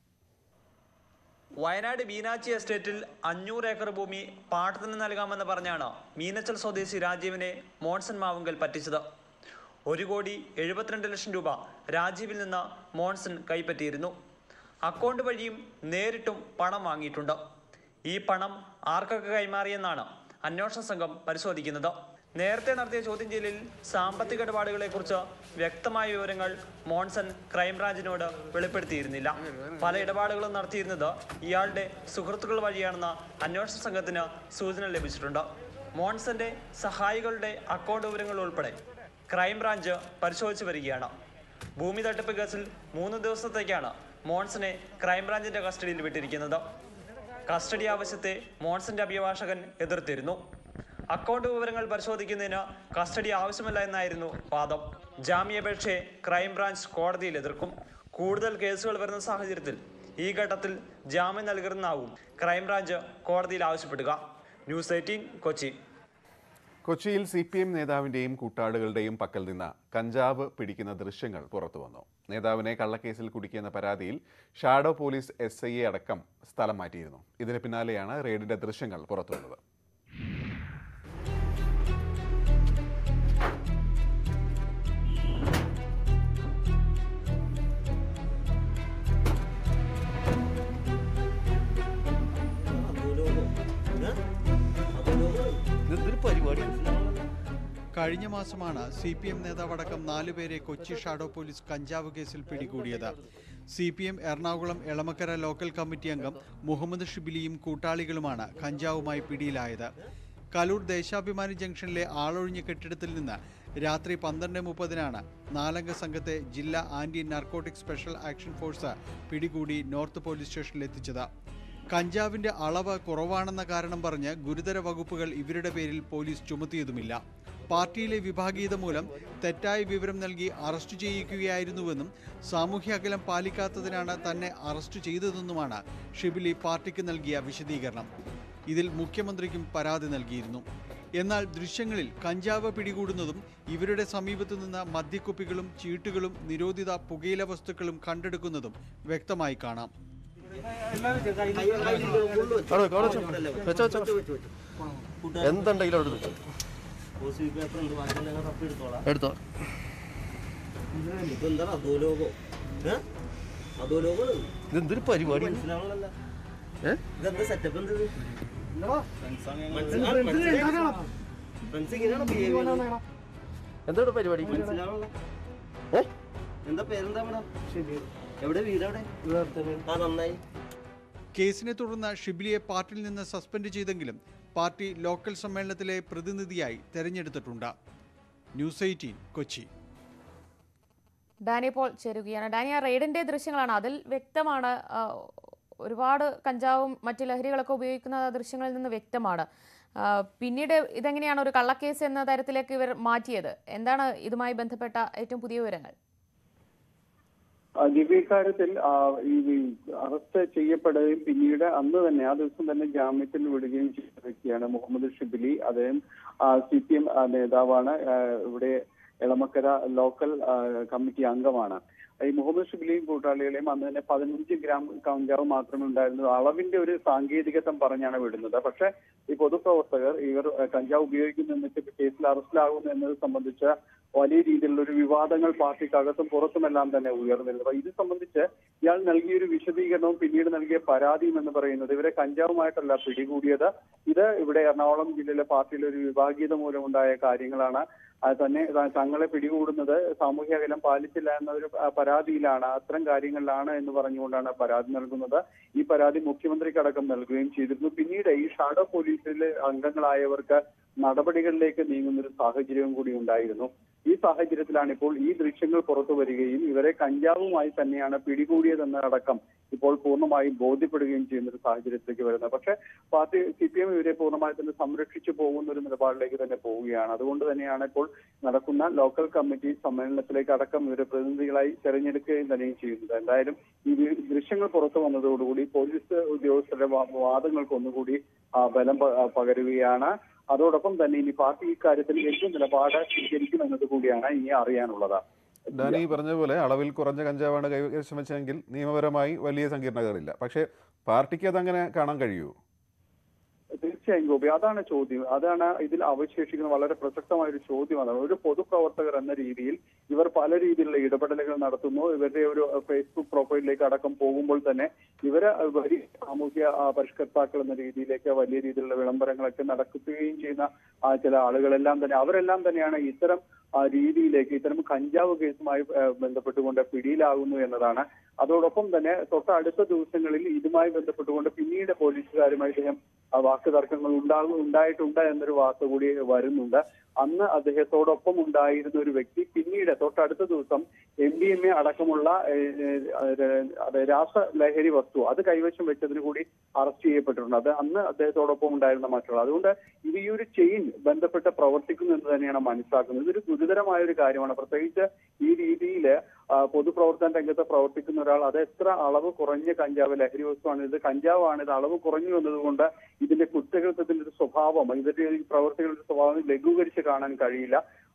വയനാട് മീനാച്ചി എസ്റ്റേറ്റിൽ അഞ്ഞൂറ് ഏക്കർ ഭൂമി പാട്ടത്തിന് നൽകാമെന്ന് പറഞ്ഞാണ് മീനച്ചൽ സ്വദേശി രാജീവിനെ മോൺസൺ മാവുങ്കൽ പറ്റിച്ചത് ഒരു കോടി എഴുപത്തിരണ്ട് ലക്ഷം രൂപ രാജീവിൽ നിന്ന് മോൺസൺ കൈപ്പറ്റിയിരുന്നു അക്കൗണ്ട് വഴിയും നേരിട്ടും പണം വാങ്ങിയിട്ടുണ്ട് ഈ പണം ആർക്കൊക്കെ കൈമാറിയെന്നാണ് അന്വേഷണ സംഘം പരിശോധിക്കുന്നത് നേരത്തെ നടത്തിയ ചോദ്യം ചെയ്യലിൽ സാമ്പത്തിക ഇടപാടുകളെക്കുറിച്ച് വ്യക്തമായ വിവരങ്ങൾ മോൺസൺ ക്രൈംബ്രാഞ്ചിനോട് വെളിപ്പെടുത്തിയിരുന്നില്ല പല ഇടപാടുകളും നടത്തിയിരുന്നത് ഇയാളുടെ സുഹൃത്തുക്കൾ വഴിയാണെന്ന് അന്വേഷണ സംഘത്തിന് സൂചന ലഭിച്ചിട്ടുണ്ട് മോൺസന്റെ സഹായികളുടെ അക്കൗണ്ട് വിവരങ്ങൾ ഉൾപ്പെടെ ക്രൈംബ്രാഞ്ച് പരിശോധിച്ചു വരികയാണ് ഭൂമി തട്ടിപ്പ് കേസിൽ മൂന്ന് ദിവസത്തേക്കാണ് മോൺസനെ ക്രൈംബ്രാഞ്ചിന്റെ കസ്റ്റഡിയിൽ വിട്ടിരിക്കുന്നത് കസ്റ്റഡി ആവശ്യത്തെ മോൺസന്റെ അഭിഭാഷകൻ എതിർത്തിരുന്നു അക്കൗണ്ട് വിവരങ്ങൾ പരിശോധിക്കുന്നതിന് കസ്റ്റഡി ആവശ്യമല്ല എന്നായിരുന്നു വാദം ജാമ്യാപേക്ഷയെ ക്രൈംബ്രാഞ്ച് കോടതിയിൽ എതിർക്കും കൂടുതൽ കേസുകൾ വരുന്ന സാഹചര്യത്തിൽ ഈ ഘട്ടത്തിൽ ജാമ്യം നൽകണമെന്നാവും ക്രൈംബ്രാഞ്ച് കോടതിയിൽ ആവശ്യപ്പെടുക ന്യൂസ് എയ്റ്റീൻ കൊച്ചി കൊച്ചിയിൽ സി പി എം നേതാവിന്റെയും കൂട്ടാളികളുടെയും പക്കൽ നിന്ന് കഞ്ചാവ് പിടിക്കുന്ന ദൃശ്യങ്ങൾ പുറത്തുവന്നു നേതാവിനെ കള്ളക്കേസിൽ കുടുക്കിയെന്ന പരാതിയിൽ shadow police S I A അടക്കം സ്ഥലം മാറ്റിയിരുന്നു ഇതിന് പിന്നാലെയാണ് റെയ്ഡിന്റെ ദൃശ്യങ്ങൾ പുറത്തുവന്നത് കഴിഞ്ഞ മാസമാണ് സി പി എം നേതാവടക്കം നാലുപേരെ കൊച്ചി ഷാഡോ പോലീസ് കഞ്ചാവ് കേസിൽ പിടികൂടിയത് C P M Ernakulam Elamakkara local committee അംഗം മുഹമ്മദ് ഷിബിലിയും കൂട്ടാളികളുമാണ് കഞ്ചാവുമായി പിടിയിലായത് കലൂർ ദേശാഭിമാനി ജംഗ്ഷനിലെ ആളൊഴിഞ്ഞ കെട്ടിടത്തിൽ നിന്ന് രാത്രി പന്ത്രണ്ട് മുപ്പതിനാണ് നാലംഗ സംഘത്തെ ജില്ലാ anti narcotic special action force പിടികൂടി നോർത്ത് പോലീസ് സ്റ്റേഷനിൽ എത്തിച്ചത് കഞ്ചാവിന്റെ അളവ് കുറവാണെന്ന കാരണം പറഞ്ഞ് ഗുരുതര വകുപ്പുകൾ ഇവരുടെ പേരിൽ പോലീസ് ചുമത്തിയതുമില്ല പാർട്ടിയിലെ വിഭാഗീയത മൂലം തെറ്റായ വിവരം നൽകി അറസ്റ്റ് ചെയ്യിക്കുകയായിരുന്നുവെന്നും സാമൂഹ്യ അകലം പാലിക്കാത്തതിനാണ് തന്നെ അറസ്റ്റ് ചെയ്തതെന്നുമാണ് ഷിബിലി പാർട്ടിക്ക് നൽകിയ വിശദീകരണം ഇതിൽ മുഖ്യമന്ത്രിക്കും പരാതി നൽകിയിരുന്നു എന്നാൽ ദൃശ്യങ്ങളിൽ കഞ്ചാവ് പിടികൂടുന്നതും ഇവരുടെ സമീപത്തു നിന്ന് മദ്യക്കുപ്പികളും ചീട്ടുകളും നിരോധിത പുകയില വസ്തുക്കളും കണ്ടെടുക്കുന്നതും വ്യക്തമായി കാണാം എന്തുണ്ടെങ്കിലും അവിടെ വെച്ചോ എടുത്തോ ഇതെന്തൊരു പരിപാടി ഏ? എന്താണ് പരിപാടി ഏ? എന്താ പേരെന്താ മേഡം എവിടെ വീട് എവിടെ ആ നന്നായി കേസിനെ തുടർന്ന് ഷിബിലിയെ പാർട്ടിയിൽ നിന്ന് സസ്പെൻഡ് ചെയ്തെങ്കിലും പാർട്ടി ലോക്കൽ സമ്മേളനത്തിലെ പ്രതിനിധിയായി തെരഞ്ഞെടുത്തിട്ടുണ്ട് ന്യൂസ് എയ്റ്റീൻ കൊച്ചി ഡാനി പോൾ ചേരുകയാണ് ഡാനി ആ റെയ്ഡിന്റെ ദൃശ്യങ്ങളാണ് അതിൽ വ്യക്തമാണ് ആ, ഒരുപാട് കഞ്ചാവും മറ്റു ലഹരികളൊക്കെ ഉപയോഗിക്കുന്ന ദൃശ്യങ്ങളിൽ നിന്ന് വ്യക്തമാണ് ആ, പിന്നീട് ഇതെങ്ങനെയാണ് ഒരു കള്ളക്കേസ് എന്ന തരത്തിലേക്ക് ഇവർ മാറ്റിയത് എന്താണ് ഇതുമായി ബന്ധപ്പെട്ട ഏറ്റവും പുതിയ വിവരങ്ങൾ ആ, ദിവ്യ ഇക്കാര്യത്തിൽ ആ, ഈ അറസ്റ്റ് ചെയ്യപ്പെടുകയും പിന്നീട് അന്ന് തന്നെ ആ ദിവസം തന്നെ ജാമ്യത്തിൽ വിടുകയും ചെയ്ത വ്യക്തിയാണ് മുഹമ്മദ് ഷിബിലി അദ്ദേഹം സി പി എം നേതാവാണ് ആ, ഇവിടെ എളമക്കര ലോക്കൽ ആ, കമ്മിറ്റി അംഗമാണ് ഈ മുഹമ്മദ് ഷിബിലിയും കൂട്ടാളികളെയും അന്ന് തന്നെ പതിനഞ്ച് ഗ്രാം കഞ്ചാവ് മാത്രമേ ഉണ്ടായിരുന്നത് അളവിന്റെ ഒരു സാങ്കേതികത്വം പറഞ്ഞാണ് വിടുന്നത് പക്ഷെ ഈ പൊതുപ്രവർത്തകർ ഇവർ ആ, കഞ്ചാവ് ഉപയോഗിക്കുന്നു എന്നിട്ട് കേസിൽ അറസ്റ്റിലാകുന്നു എന്നത് സംബന്ധിച്ച വലിയ രീതിയിലുള്ള ഒരു വിവാദങ്ങൾ പാർട്ടിക്കകത്തും പുറത്തുമെല്ലാം തന്നെ ഉയർന്നിരുന്നു അപ്പൊ ഇത് സംബന്ധിച്ച് ഇയാൾ നൽകിയൊരു വിശദീകരണവും പിന്നീട് നൽകിയ പരാതിയും എന്ന് പറയുന്നത് ഇവരെ കഞ്ചാവുമായിട്ടല്ല പിടികൂടിയത് ഇത് ഇവിടെ എറണാകുളം ജില്ലയിലെ പാർട്ടിയിലെ ഒരു വിഭാഗീയത മൂലമുണ്ടായ കാര്യങ്ങളാണ് അത് തന്നെ ത- തങ്ങളെ പിടികൂടുന്നത് സാമൂഹ്യ അകലം പാലിച്ചില്ല എന്ന ഒരു ആ, പരാതിയിലാണ് അത്തരം കാര്യങ്ങളിലാണ് എന്ന് പറഞ്ഞുകൊണ്ടാണ് പരാതി നൽകുന്നത് ഈ പരാതി മുഖ്യമന്ത്രിക്കടക്കം നൽകുകയും ചെയ്തിരുന്നു പിന്നീട് ഈ ഷാഡോ പോലീസിലെ അംഗങ്ങളായവർക്ക് നടപടികളിലേക്ക് നീങ്ങുന്ന ഒരു സാഹചര്യവും കൂടി ഉണ്ടായിരുന്നു ഈ സാഹചര്യത്തിലാണ് ഇപ്പോൾ ഈ ദൃശ്യങ്ങൾ പുറത്തു വരികയും ഇവരെ കഞ്ചാവുമായി തന്നെയാണ് പിടികൂടിയതെന്നതടക്കം ഇപ്പോൾ പൂർണ്ണമായും ബോധ്യപ്പെടുകയും ചെയ്യുന്ന ഒരു സാഹചര്യത്തിലേക്ക് വരുന്നത് പക്ഷേ പാർട്ടി സി പി എം ഇവരെ പൂർണ്ണമായി തന്നെ സംരക്ഷിച്ചു പോകുന്ന ഒരു നിലപാടിലേക്ക് തന്നെ പോവുകയാണ് അതുകൊണ്ട് തന്നെയാണ് ഇപ്പോൾ നടക്കുന്ന ലോക്കൽ കമ്മിറ്റി സമ്മേളനത്തിലേക്ക് അടക്കം ഇവരെ പ്രതിനിധികളായി തെരഞ്ഞെടുക്കുകയും തന്നെയും ചെയ്യുന്നത് എന്തായാലും ഈ വി- ദൃശ്യങ്ങൾ പുറത്തു വന്നതോടുകൂടി പോലീസ് ഉദ്യോഗസ്ഥരുടെ വാ- വാദങ്ങൾക്ക് ഒന്നുകൂടി ആ, ബലം പ- ആ, പകരുകയാണ് അതോടൊപ്പം തന്നെ ഇനി പാർട്ടി ഇക്കാര്യത്തിൽ എന്ത് നിലപാട് സ്വീകരിക്കും എന്നത് കൂടിയാണ് ഇനി അറിയാനുള്ളത് ഡാനി പറഞ്ഞ പോലെ അളവിൽ കുറഞ്ഞ കഞ്ചാവാണ് കൈവശം വെച്ചെങ്കിൽ നിയമപരമായി വലിയ സങ്കീർണതകളില്ല പക്ഷേ പാർട്ടിക്ക് അതങ്ങനെ കാണാൻ കഴിയുമോ തീർച്ചയായും ഗോപി അതാണ് ചോദ്യം അതാണ് ഇതിൽ അവശേഷിക്കുന്ന വളരെ പ്രസക്തമായ ഒരു ചോദ്യം അതാണ് ഒരു പൊതുപ്രവർത്തകർ എന്ന രീതിയിൽ ഇവർ പല രീതിയിലുള്ള ഇടപെടലുകൾ നടത്തുന്നു ഇവരുടെ ഒരു ഫേസ്ബുക്ക് പ്രൊഫൈലിലേക്ക് അടക്കം പോകുമ്പോൾ തന്നെ ഇവര് വലിയ സാമൂഹ്യ ആ, പരിഷ്കർത്താക്കൾ എന്ന രീതിയിലേക്ക് വലിയ രീതിയിലുള്ള വിളംബരങ്ങളൊക്കെ നടക്കുകയും ചെയ്യുന്ന ആ, ചില ആളുകളെല്ലാം തന്നെ അവരെല്ലാം തന്നെയാണ് ഇത്തരം ആ, രീതിയിലേക്ക് ഇത്തരം കഞ്ചാവ് കേസുമായി ആ, ബന്ധപ്പെട്ടുകൊണ്ട് പിടിയിലാകുന്നു എന്നതാണ് അതോടൊപ്പം തന്നെ തൊട്ടടുത്ത ദിവസങ്ങളിൽ ഇതുമായി ബന്ധപ്പെട്ടുകൊണ്ട് പിന്നീട് പോലീസുകാരുമായി ഇദ്ദേഹം ആ, വാക്ക് തർക്കങ്ങൾ ഉണ്ടാകും ഉണ്ടായിട്ടുണ്ട് എന്നൊരു വാർത്ത കൂടി വരുന്നുണ്ട് അന്ന് അദ്ദേഹത്തോടൊപ്പം ഉണ്ടായിരുന്ന ഒരു വ്യക്തി പിന്നീട് തൊട്ടടുത്ത ദിവസം എം ഡി എം എ അടക്കമുള്ള ഏഹ്, ഏഹ്, അത് രാസലഹരി വസ്തു അത് കൈവശം വെച്ചതിന് കൂടി അറസ്റ്റ് ചെയ്യപ്പെട്ടിട്ടുണ്ട് അത് അന്ന് അദ്ദേഹത്തോടൊപ്പം ഉണ്ടായിരുന്ന മറ്റുള്ള അതുകൊണ്ട് ഇത് ഈ ഒരു ചെയിൻ ബന്ധപ്പെട്ട് പ്രവർത്തിക്കുന്നു എന്ന് തന്നെയാണ് മനസ്സിലാക്കുന്നത് ഇതൊരു ഗുരുതരമായ ഒരു കാര്യമാണ് പ്രത്യേകിച്ച് ഈ രീതിയിൽ പൊതുപ്രവർത്തന രംഗത്ത് പ്രവർത്തിക്കുന്ന ഒരാൾ അത് എത്ര അളവ് കുറഞ്ഞ കഞ്ചാവ് ലഹരി വസ്തുവാണ് ഇത് കഞ്ചാവാണ് ഇത് അളവ് കുറഞ്ഞു എന്നതുകൊണ്ട് ഇതിന്റെ കുറ്റകൃത്യത്തിന്റെ ഒരു സ്വഭാവം ഇതിന്റെ ഈ പ്രവർത്തികളുടെ സ്വഭാവം ലഘൂകരിച്ച് കാണാൻ കഴിയില്ല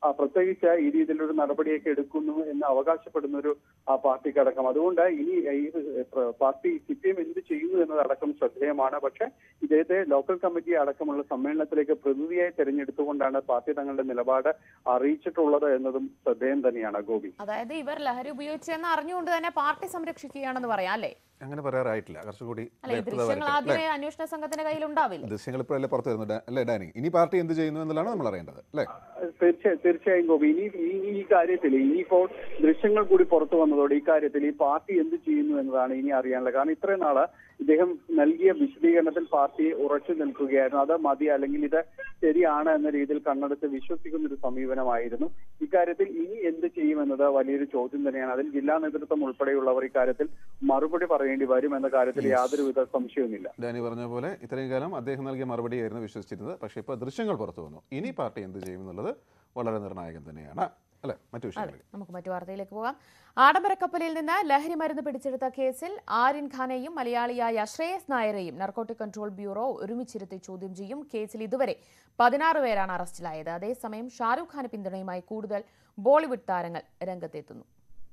ആ, പ്രത്യേകിച്ച് ഈ രീതിയിലൊരു നടപടിയൊക്കെ എടുക്കുന്നു എന്ന് അവകാശപ്പെടുന്ന ഒരു ആ, പാർട്ടിക്കടക്കം അതുകൊണ്ട് ഇനി ഈ പ്ര- പാർട്ടി സി പി എം എന്ത് ചെയ്യുന്നു എന്നതടക്കം ശ്രദ്ധേയമാണ് പക്ഷേ ഇദ്ദേഹത്തെ ലോക്കൽ കമ്മിറ്റി അടക്കമുള്ള സമ്മേളനത്തിലേക്ക് പ്രതിനിധിയായി തെരഞ്ഞെടുത്തുകൊണ്ടാണ് പാർട്ടി തങ്ങളുടെ നിലപാട് അറിയിച്ചിട്ടുള്ളത് എന്നതും ശ്രദ്ധേയം തന്നെയാണ് ഗോപി അതായത് ഇവർ ലഹരി ഉപയോഗിച്ചെന്ന് അറിഞ്ഞുകൊണ്ട് തന്നെ പാർട്ടി സംരക്ഷിക്കുകയാണെന്ന് പറയാം അല്ലേ അങ്ങനെ പറയാറായിട്ടില്ല കുറച്ചുകൂടി അല്ല ഈ വ്യക്തത ദൃശ്യങ്ങൾ വരട്ടെ. ആദ്യമേ അല്ലേ? അന്വേഷണ സംഘത്തിന്റെ കയ്യിൽ ഉണ്ടാവില്ല ദൃശ്യങ്ങൾ ഇപ്പോഴല്ലേ പുറത്തു വരുന്നത് ഡാ- അല്ലേ ഡാനി ഇനി പാർട്ടി എന്ത് ചെയ്യുന്നു എന്നുള്ളതാണ് നമ്മൾ അറിയേണ്ടത് അല്ലേ തീർച്ചയായും തീർച്ചയായും ഗോപി ഇനി ഈ ഈ കാര്യത്തിൽ ഇനിയിപ്പോൾ ദൃശ്യങ്ങൾ കൂടി പുറത്തു വന്നതോടെ ഈ കാര്യത്തിൽ ഈ പാർട്ടി എന്ത് ചെയ്യുന്നു എന്നതാണ് ഇനി അറിയാനുള്ളത് കാരണം ഇത്രയും നാള് ഇദ്ദേഹം നൽകിയ വിശദീകരണത്തിൽ പാർട്ടി ഉറച്ചു നിൽക്കുകയായിരുന്നു അത് മതി അല്ലെങ്കിൽ ഇത് ശരിയാണ് എന്ന രീതിയിൽ കണ്ണടച്ച് വിശ്വസിക്കുന്ന ഒരു സമീപനമായിരുന്നു ഇക്കാര്യത്തിൽ ഇനി എന്ത് ചെയ്യുമെന്നത് വലിയൊരു ചോദ്യം തന്നെയാണ് അതിൽ ജില്ലാ നേതൃത്വം ഉൾപ്പെടെയുള്ളവർ ഇക്കാര്യത്തിൽ മറുപടി പറയേണ്ടി വരും എന്ന കാര്യത്തിൽ യാതൊരുവിധ സംശയവുമില്ല ഡാനി പറഞ്ഞ പോലെ ഇത്രയും കാലം അദ്ദേഹം നൽകിയ മറുപടിയായിരുന്നു വിശ്വസിച്ചിരുന്നത് പക്ഷേ ഇപ്പോൾ ദൃശ്യങ്ങൾ പുറത്തു വന്നു ഇനി പാർട്ടി എന്ത് ചെയ്യുമെന്നുള്ളത് വളരെ നിർണായകം തന്നെയാണ് അല്ലേ മറ്റു അതെ വിഷയങ്ങളിൽ നമുക്ക് മറ്റു വാർത്തയിലേക്ക് പോകാം ആഡംബര കപ്പലിൽ നിന്ന് ലഹരി മരുന്ന് പിടിച്ചെടുത്ത കേസിൽ ആര്യൻ ഖാനെയും മലയാളിയായ ശ്രേയസ് നായരെയും നർക്കോട്ടിക് കൺട്രോൾ ബ്യൂറോ ഒരുമിച്ചിരുത്തി ചോദ്യം ചെയ്യും കേസിൽ ഇതുവരെ പതിനാറ് പേരാണ് അറസ്റ്റിലായത് അതേസമയം ഷാരൂഖ് ഖാന് പിന്തുണയുമായി കൂടുതൽ ബോളിവുഡ് താരങ്ങൾ രംഗത്തെത്തുന്നു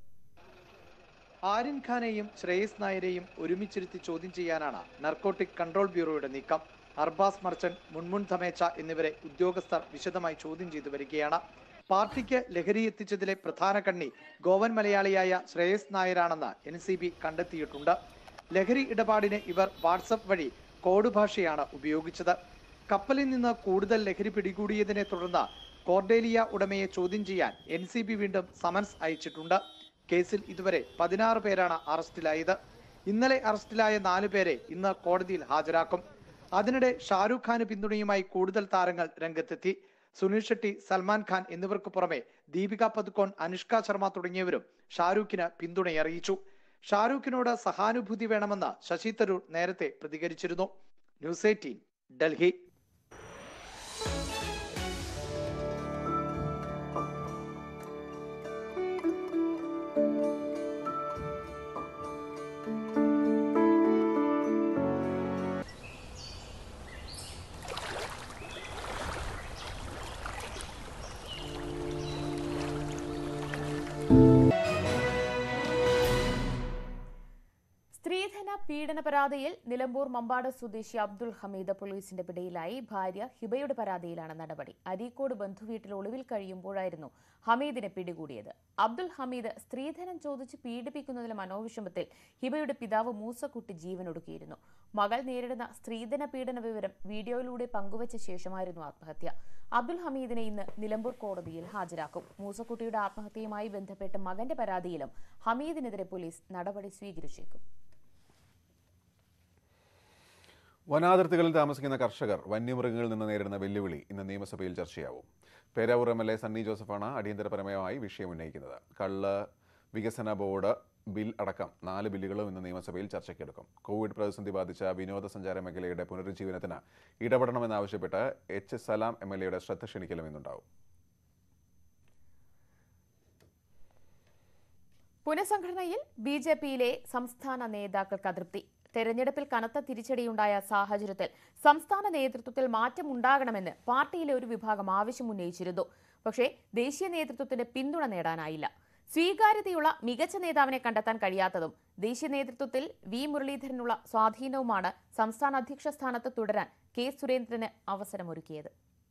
ആര്യൻ ഖാനെയും ശ്രേയസ് നായരെയും ഒരുമിച്ചിരുത്തി ചോദ്യം ചെയ്യാനാണ് നർക്കോട്ടിക് കൺട്രോൾ ബ്യൂറോയുടെ നീക്കം അർബാസ് മർച്ചന്റ് മുൻമുൻ ധമേച്ച എന്നിവരെ ഉദ്യോഗസ്ഥർ വിശദമായി ചോദ്യം ചെയ്തു വരികയാണ് പാർട്ടിക്ക് ലഹരി എത്തിച്ചതിലെ പ്രധാന കണ്ണി ഗോവൻ മലയാളിയായ ശ്രേയസ് നായരാണെന്ന് എൻ സി ബി കണ്ടെത്തിയിട്ടുണ്ട് ലഹരി ഇടപാടിന് ഇവർ വാട്സപ്പ് വഴി കോഡ് ഭാഷയാണ് ഉപയോഗിച്ചത് കപ്പലിൽ നിന്ന് കൂടുതൽ ലഹരി പിടികൂടിയതിനെ തുടർന്ന് കോർഡേലിയ ഉടമയെ ചോദ്യം ചെയ്യാൻ എൻ സി ബി വീണ്ടും സമൻസ് അയച്ചിട്ടുണ്ട് കേസിൽ ഇതുവരെ പതിനാറ് പേരാണ് അറസ്റ്റിലായത് ഇന്നലെ അറസ്റ്റിലായ നാലു പേരെ ഇന്ന് കോടതിയിൽ ഹാജരാക്കും അതിനിടെ ഷാരൂഖ് ഖാന് പിന്തുണയുമായി കൂടുതൽ താരങ്ങൾ രംഗത്തെത്തി സുനിൽ ഷെട്ടി സൽമാൻ ഖാൻ എന്നിവർക്ക് പുറമെ ദീപിക പതുക്കോൺ അനുഷ്ക ശർമ്മ തുടങ്ങിയവരും ഷാരൂഖിന് പിന്തുണയറിയിച്ചു ഷാരൂഖിനോട് സഹാനുഭൂതി വേണമെന്ന് ശശി തരൂർ നേരത്തെ പ്രതികരിച്ചിരുന്നു ന്യൂസ് എയ്റ്റീൻ ഡൽഹി സ്ത്രീധന പീഡന പരാതിയിൽ നിലമ്പൂർ മമ്പാട് സ്വദേശി അബ്ദുൾ ഹമീദ് പോലീസിന്റെ പിടിയിലായി ഭാര്യ ഹിബയുടെ പരാതിയിലാണ് നടപടി അരീക്കോട് ബന്ധുവീട്ടിൽ ഒളിവിൽ കഴിയുമ്പോഴായിരുന്നു ഹമീദിനെ പിടികൂടിയത് അബ്ദുൾ ഹമീദ് സ്ത്രീധനം ചോദിച്ച് പീഡിപ്പിക്കുന്നതിലെ മനോവിഷമത്തിൽ ഹിബയുടെ പിതാവ് മൂസക്കുട്ടി ജീവനൊടുക്കിയിരുന്നു മകൾ നേരിടുന്ന സ്ത്രീധന പീഡന വിവരം വീഡിയോയിലൂടെ പങ്കുവച്ച ശേഷമായിരുന്നു ആത്മഹത്യ അബ്ദുൾ ഹമീദിനെ ഇന്ന് നിലമ്പൂർ കോടതിയിൽ ഹാജരാക്കും മൂസക്കുട്ടിയുടെ ആത്മഹത്യയുമായി ബന്ധപ്പെട്ട് മകന്റെ പരാതിയിലും ഹമീദിനെതിരെ പോലീസ് നടപടി സ്വീകരിച്ചേക്കും വനാതിർത്തികളിൽ താമസിക്കുന്ന കർഷകർ വന്യമൃഗങ്ങളിൽ നിന്ന് നേരിടുന്ന വെല്ലുവിളി ഇന്ന് നിയമസഭയിൽ ചർച്ചയാവും Peravoor M L A Sunny ജോസഫാണ് അടിയന്തരപരമായി വിഷയം ഉന്നയിക്കുന്നത് കള്ള് വികസന ബോർഡ് ബിൽ അടക്കം നാല് ബില്ലുകളും ഇന്ന് നിയമസഭയിൽ ചർച്ചയ്ക്കെടുക്കും കോവിഡ് പ്രതിസന്ധി ബാധിച്ച വിനോദസഞ്ചാര മേഖലയുടെ പുനരുജ്ജീവനത്തിന് ഇടപെടണമെന്നാവശ്യപ്പെട്ട് എച്ച് സലാം എം എൽ എയുടെ ശ്രദ്ധ ക്ഷണിക്കലും ഇന്നുണ്ടാവും പുനഃസംഘടനയിൽ ബി ജെ പിയിലെ സംസ്ഥാന നേതാക്കൾക്ക് അതൃപ്തി തെരഞ്ഞെടുപ്പിൽ കനത്ത തിരിച്ചടിയുണ്ടായ സാഹചര്യത്തിൽ സംസ്ഥാന നേതൃത്വത്തിൽ മാറ്റമുണ്ടാകണമെന്ന് പാർട്ടിയിലെ ഒരു വിഭാഗം ആവശ്യമുന്നയിച്ചിരുന്നു പക്ഷേ ദേശീയ നേതൃത്വത്തിന്റെ പിന്തുണ നേടാനായില്ല സ്വീകാര്യതയുള്ള മികച്ച നേതാവിനെ കണ്ടെത്താൻ കഴിയാത്തതും ദേശീയ നേതൃത്വത്തിൽ വി മുരളീധരനുള്ള സ്വാധീനവുമാണ് സംസ്ഥാന അധ്യക്ഷ സ്ഥാനത്ത് തുടരാൻ കെ സുരേന്ദ്രന് അവസരമൊരുക്കിയത്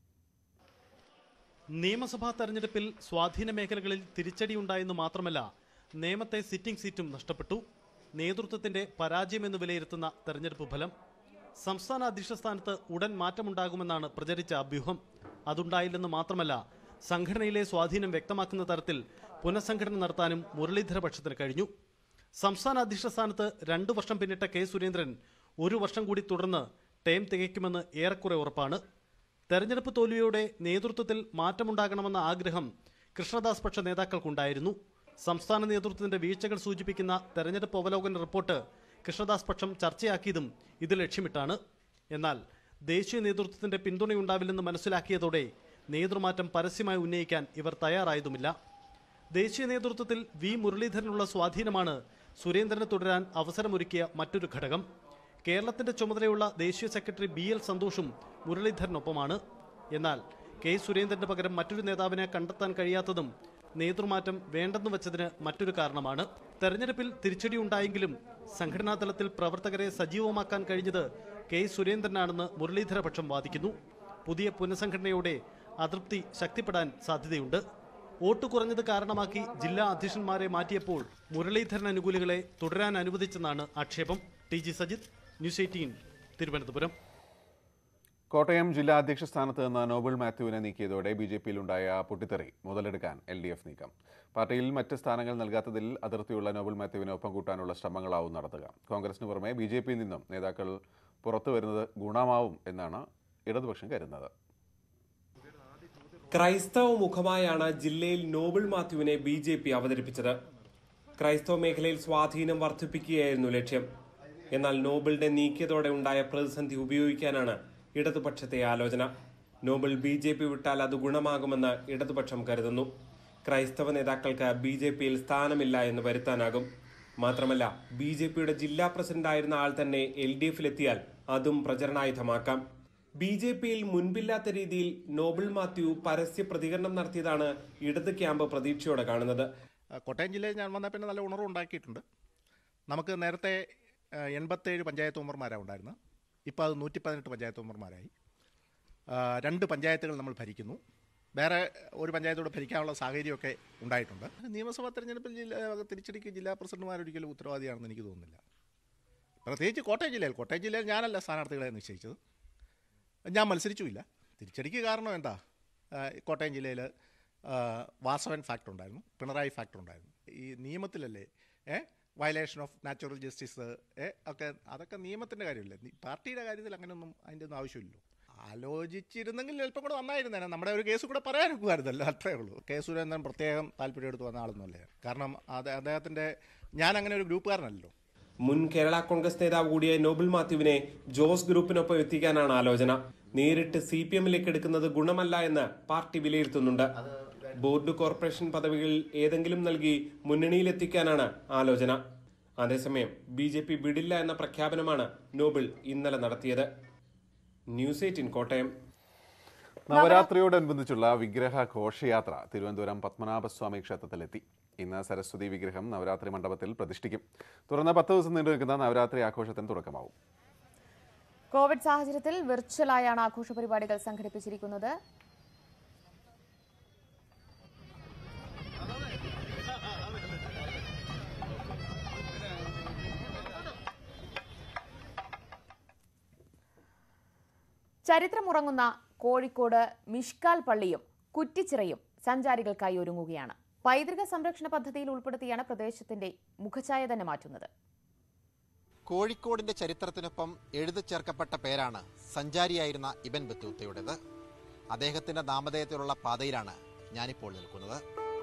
നിയമസഭാ തെരഞ്ഞെടുപ്പിൽ സ്വാധീന മേഖലകളിൽ തിരിച്ചടിയുണ്ടായെന്ന് മാത്രമല്ല നേമത്തെ സിറ്റിംഗ് സീറ്റും നഷ്ടപ്പെട്ടു നേതൃത്വത്തിന്റെ പരാജയമെന്ന് വിലയിരുത്തുന്ന തെരഞ്ഞെടുപ്പ് ഫലം സംസ്ഥാന അധ്യക്ഷ സ്ഥാനത്ത് ഉടൻ മാറ്റമുണ്ടാകുമെന്നാണ് പ്രചരിച്ച അഭ്യൂഹം അതുണ്ടായില്ലെന്ന് മാത്രമല്ല സംഘടനയിലെ സ്വാധീനം വ്യക്തമാക്കുന്ന തരത്തിൽ പുനഃസംഘടന നടത്താനും മുരളീധര പക്ഷത്തിന് കഴിഞ്ഞു സംസ്ഥാന അധ്യക്ഷ സ്ഥാനത്ത് രണ്ടു വർഷം പിന്നിട്ട കെ സുരേന്ദ്രൻ ഒരു വർഷം കൂടി തുടർന്ന് ടേം തികയ്ക്കുമെന്ന് ഏറെക്കുറെ ഉറപ്പാണ് തെരഞ്ഞെടുപ്പ് തോൽവിയോടെ നേതൃത്വത്തിൽ മാറ്റമുണ്ടാകണമെന്ന ആഗ്രഹം കൃഷ്ണദാസ് പക്ഷ നേതാക്കൾക്കുണ്ടായിരുന്നു സംസ്ഥാന നേതൃത്വത്തിന്റെ വീഴ്ചകൾ സൂചിപ്പിക്കുന്ന തെരഞ്ഞെടുപ്പ് അവലോകന റിപ്പോർട്ട് കൃഷ്ണദാസ് പക്ഷം ചർച്ചയാക്കിയതും ഇത് ലക്ഷ്യമിട്ടാണ് എന്നാൽ ദേശീയ നേതൃത്വത്തിന്റെ പിന്തുണയുണ്ടാവില്ലെന്ന് മനസ്സിലാക്കിയതോടെ നേതൃമാറ്റം പരസ്യമായി ഉന്നയിക്കാൻ ഇവർ തയ്യാറായതുമില്ല ദേശീയ നേതൃത്വത്തിൽ വി മുരളീധരനുള്ള സ്വാധീനമാണ് സുരേന്ദ്രന് തുടരാൻ അവസരമൊരുക്കിയ മറ്റൊരു ഘടകം കേരളത്തിന്റെ ചുമതലയുള്ള ദേശീയ സെക്രട്ടറി ബി എൽ സന്തോഷും മുരളീധരനൊപ്പമാണ് എന്നാൽ കെ സുരേന്ദ്രന് പകരം മറ്റൊരു നേതാവിനെ കണ്ടെത്താൻ കഴിയാത്തതും നേതൃമാറ്റം വേണ്ടെന്ന് വച്ചതിന് മറ്റൊരു കാരണമാണ് തെരഞ്ഞെടുപ്പിൽ തിരിച്ചടി ഉണ്ടായെങ്കിലും സംഘടനാ തലത്തിൽ പ്രവർത്തകരെ സജീവമാക്കാൻ കഴിഞ്ഞത് കെ സുരേന്ദ്രനാണെന്ന് മുരളീധരപക്ഷം വാദിക്കുന്നു പുതിയ പുനഃസംഘടനയോടെ അതൃപ്തി ശക്തിപ്പെടാൻ സാധ്യതയുണ്ട് വോട്ട് കുറഞ്ഞത് കാരണമാക്കി ജില്ലാ അധ്യക്ഷന്മാരെ മാറ്റിയപ്പോൾ മുരളീധരൻ അനുകൂലികളെ തുടരാൻ അനുവദിച്ചെന്നാണ് ആക്ഷേപം T G Sajith news eighteen Thiruvananthapuram Kottayam ജില്ലാ അധ്യക്ഷ സ്ഥാനത്ത് നിന്ന് നോബിൾ മാത്യുവിനെ നീക്കിയതോടെ ബി ജെ പിയിലുണ്ടായ പൊട്ടിത്തെറി മുതലെടുക്കാൻ എൽ ഡി എഫ് നീക്കം പാർട്ടിയിൽ മറ്റ് സ്ഥാനങ്ങൾ നൽകാത്തതിൽ അതിർത്തിയുള്ള നോബിൾ മാത്യുവിനെ ഒപ്പം കൂട്ടാനുള്ള ശ്രമങ്ങളാവും നടത്തുക കോൺഗ്രസിന് പുറമെ ബി ജെ പിയിൽ നിന്നും നേതാക്കൾ പുറത്തു വരുന്നത് ഗുണമാവും എന്നാണ് ഇടതുപക്ഷം കരുതുന്നത് ക്രൈസ്തവ മുഖമായാണ് ജില്ലയിൽ നോബിൾ മാത്യുവിനെ ബി ജെ പി അവതരിപ്പിച്ചത് ക്രൈസ്തവ മേഖലയിൽ സ്വാധീനം വർദ്ധിപ്പിക്കുകയായിരുന്നു ലക്ഷ്യം എന്നാൽ നോബിളിനെ നീക്കിയതോടെ ഉണ്ടായ പ്രതിസന്ധി ഉപയോഗിക്കാനാണ് ഇടതുപക്ഷത്തെ ആലോചന നോബിൾ ബി ജെ പി വിട്ടാൽ അത് ഗുണമാകുമെന്ന് ഇടതുപക്ഷം കരുതുന്നു ക്രൈസ്തവ നേതാക്കൾക്ക് ബി ജെ പിയിൽ സ്ഥാനമില്ല എന്ന് വരുത്താനാകും മാത്രമല്ല ബി ജെ പിയുടെ ജില്ലാ പ്രസിഡന്റായിരുന്ന ആൾ തന്നെ എൽ ഡി എഫിലെത്തിയാൽ അതും പ്രചരണായുധമാക്കാം ബി ജെ പിയിൽ മുൻപില്ലാത്ത രീതിയിൽ നോബിൾ മാത്യു പരസ്യ പ്രതികരണം നടത്തിയതാണ് ഇടത് ക്യാമ്പ് പ്രതീക്ഷയോടെ കാണുന്നത് കോട്ടയം ജില്ലയിൽ ഞാൻ വന്നാൽ പിന്നെ നല്ല ഉണർവ് ഉണ്ടാക്കിയിട്ടുണ്ട് നമുക്ക് നേരത്തെ എൺപത്തേഴ് പഞ്ചായത്ത് മെമ്പർമാരാണ് ഉണ്ടായിരുന്നത് ഇപ്പോൾ അത് നൂറ്റി പതിനെട്ട് പഞ്ചായത്ത് മെമ്പർമാരായി ആ, രണ്ട് പഞ്ചായത്തുകൾ നമ്മൾ ഭരിക്കുന്നു വേറെ ഒരു പഞ്ചായത്തോട് ഭരിക്കാനുള്ള സാഹചര്യമൊക്കെ ഉണ്ടായിട്ടുണ്ട് നിയമസഭാ തെരഞ്ഞെടുപ്പിൽ ജില്ല തിരിച്ചടിക്ക് ജില്ലാ പ്രസിഡന്റുമാരൊരിക്കലും ഉത്തരവാദിയാണെന്ന് എനിക്ക് തോന്നുന്നില്ല പ്രത്യേകിച്ച് കോട്ടയം ജില്ലയിൽ കോട്ടയം ജില്ലയിൽ ഞാനല്ല സ്ഥാനാർത്ഥികളെ നിശ്ചയിച്ചത് ഞാൻ മത്സരിച്ചുമില്ല തിരിച്ചടിക്ക് കാരണം എന്താ ആ, കോട്ടയം ജില്ലയിൽ വാസവൻ ഫാക്ടർ ഉണ്ടായിരുന്നു പിണറായി ഫാക്ടർ ഉണ്ടായിരുന്നു ഈ നിയമത്തിലല്ലേ ഏ വയലേഷൻ ഓഫ് നാച്ചുറൽ ജസ്റ്റിസ് ഏ ഒക്കെ അതൊക്കെ നിയമത്തിൻ്റെ കാര്യമല്ലേ നി- പാർട്ടിയുടെ കാര്യത്തിൽ അങ്ങനെയൊന്നും അതിൻ്റെ ഒന്നും ആവശ്യമില്ലല്ലോ ആലോചിച്ചിരുന്നെങ്കിൽ ചിലപ്പോൾ കൂടെ വന്നായിരുന്നേനെ നമ്മുടെ ഒരു കേസ് കൂടെ പറയാനൊക്കുമായിരുന്നല്ലോ അത്രേ ഉള്ളൂ കെ സുരേന്ദ്രൻ പ്രത്യേകം താല്പര്യം എടുത്ത് വന്ന ആളൊന്നുമല്ലേ കാരണം അത് അദ്ദേഹത്തിൻ്റെ ഞാൻ അങ്ങനെ ഒരു ഗ്രൂപ്പുകാരനല്ലോ മുൻ കേരള കോൺഗ്രസ് നേതാവ് കൂടിയ നോബിൾ മാത്യുവിനെ ജോസ് ഗ്രൂപ്പിനൊപ്പം എത്തിക്കാനാണ് ആലോചന നേരിട്ട് സി പി എമ്മിലേക്ക് എടുക്കുന്നത് ഗുണമല്ല എന്ന് പാർട്ടി വിലയിരുത്തുന്നുണ്ട് ബോർഡ് കോർപ്പറേഷൻ പദവികൾ ഏതെങ്കിലും നൽകി മുന്നണിയിലെത്തിക്കാനാണ് ആലോചന അതേസമയം ബി ജെ പി വിടില്ല എന്ന പ്രഖ്യാപനമാണ് നോബിൾ ഇന്നലെ നടത്തിയത് ന്യൂസ് എയ്റ്റീൻ കോട്ടയം നവരാത്രിയോടനുബന്ധിച്ചുള്ള വിഗ്രഹ ഘോഷയാത്ര തിരുവനന്തപുരം പത്മനാഭസ്വാമി ക്ഷേത്രത്തിലെത്തി ഇന്ന് സരസ്വതി വിഗ്രഹം നവരാത്രി മണ്ഡപത്തിൽ പ്രതിഷ്ഠിക്കും തുടർന്ന് പത്ത് ദിവസം നീണ്ടു നിൽക്കുന്ന നവരാത്രി ആഘോഷത്തിന് തുടക്കമാവും കോവിഡ് സാഹചര്യത്തിൽ വിർച്വലായാണ് ആഘോഷ പരിപാടികൾ സംഘടിപ്പിച്ചിരിക്കുന്നത് ചരിത്രമുറങ്ങുന്ന കോഴിക്കോട് മിഷ്കാൽ പള്ളിയും കുറ്റിച്ചിറയും സഞ്ചാരികൾക്കായി ഒരുങ്ങുകയാണ് പൈതൃക സംരക്ഷണ പദ്ധതിയിൽ ഉൾപ്പെടുത്തിയാണ് പ്രദേശത്തിന്റെ മുഖഛായ തന്നെ മാറ്റുന്നത് കോഴിക്കോടിന്റെ ചരിത്രത്തിനൊപ്പം എഴുതി ചേർക്കപ്പെട്ട പേരാണ് സഞ്ചാരിയായിരുന്ന ഇബൻ ബത്തൂത്തയുടേത് അദ്ദേഹത്തിന്റെ നാമധേയത്തിലുള്ള പാതയിലാണ് ഞാനിപ്പോൾ നിൽക്കുന്നത്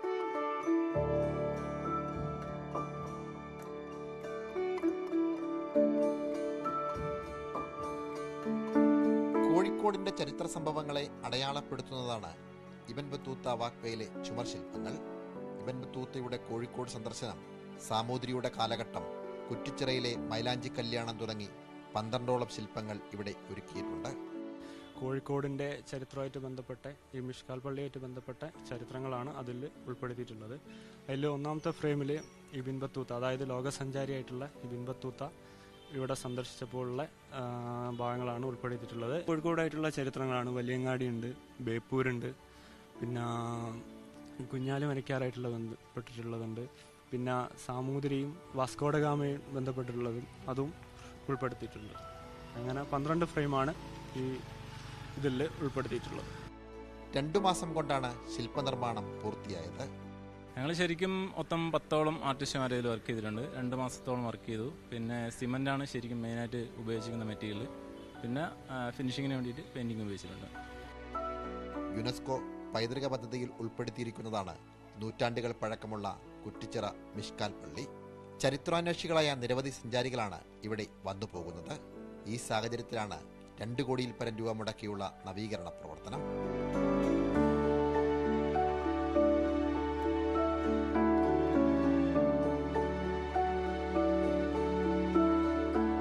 കോഴിക്കോടിന്റെ ചരിത്ര സംഭവങ്ങളെ അടയാളപ്പെടുത്തുന്നതാണ് ഇബൻ ബത്തൂത്ത വാക്വേയിലെ ചുമർ ശില്പങ്ങൾ ഇബൻ ബത്തൂത്തയുടെ കോഴിക്കോട് സന്ദർശനം സാമൂതിരിയുടെ കാലഘട്ടം കുറ്റിച്ചിറയിലെ മൈലാഞ്ചി കല്യാണം തുടങ്ങി പന്ത്രണ്ടോളം ശില്പങ്ങൾ ഇവിടെ ഒരുക്കിയിട്ടുണ്ട് കോഴിക്കോടിൻ്റെ ചരിത്രമായിട്ട് ബന്ധപ്പെട്ട ഈ മിഷ്കാൽ പള്ളിയായിട്ട് ബന്ധപ്പെട്ട ചരിത്രങ്ങളാണ് അതിൽ ഉൾപ്പെടുത്തിയിട്ടുള്ളത് അതിൽ ഒന്നാമത്തെ ഫ്രെയിമിൽ ഇബിൻ ബത്തൂത്ത അതായത് ലോകസഞ്ചാരിയായിട്ടുള്ള ഇബിൻ ബത്തൂത്ത ഇവിടെ സന്ദർശിച്ചപ്പോഴുള്ള ആ, ഭാഗങ്ങളാണ് ഉൾപ്പെടുത്തിയിട്ടുള്ളത് കോഴിക്കോടായിട്ടുള്ള ചരിത്രങ്ങളാണ് വലിയങ്ങാടിയുണ്ട് ബേപ്പൂരുണ്ട് പിന്നെ കുഞ്ഞാലി മരക്കാറായിട്ടുള്ള ബന്ധപ്പെട്ടിട്ടുള്ളതുണ്ട് പിന്നെ സാമൂതിരിയും വാസ്കോഡഗാമയും ബന്ധപ്പെട്ടിട്ടുള്ളതും അതും ഉൾപ്പെടുത്തിയിട്ടുണ്ട് അങ്ങനെ പന്ത്രണ്ട് ഫ്രെയിമാണ് ഈ ഇതിൽ ഉൾപ്പെടുത്തിയിട്ടുള്ളത് രണ്ടു മാസം കൊണ്ടാണ് ശില്പനിർമ്മാണം പൂർത്തിയായത് ഞങ്ങൾ ശരിക്കും മൊത്തം പത്തോളം ആർട്ടിസ്റ്റുമാരെ ഇതിൽ വർക്ക് ചെയ്തിട്ടുണ്ട് രണ്ട് മാസത്തോളം വർക്ക് ചെയ്തു പിന്നെ സിമൻ്റാണ് ശരിക്കും മെയിനായിട്ട് ഉപയോഗിച്ചിരിക്കുന്ന മെറ്റീരിയൽ പിന്നെ ഫിനിഷിങ്ങിന് വേണ്ടിയിട്ട് പെയിൻറ്റിങ് ഉപയോഗിച്ചിട്ടുണ്ട് യുനെസ്കോ പൈതൃക പദ്ധതിയിൽ ഉൾപ്പെടുത്തിയിരിക്കുന്നതാണ് നൂറ്റാണ്ടുകൾ പഴക്കമുള്ള കുറ്റിച്ചിറ മിഷ്കാൽ പള്ളി ചരിത്രാന്വേഷികളായ നിരവധി സഞ്ചാരികളാണ് ഇവിടെ വന്നു പോകുന്നത് ഈ സാഹചര്യത്തിലാണ് രണ്ട് കോടിയിൽ പരം രൂപ മുടക്കിയുള്ള നവീകരണ പ്രവർത്തനം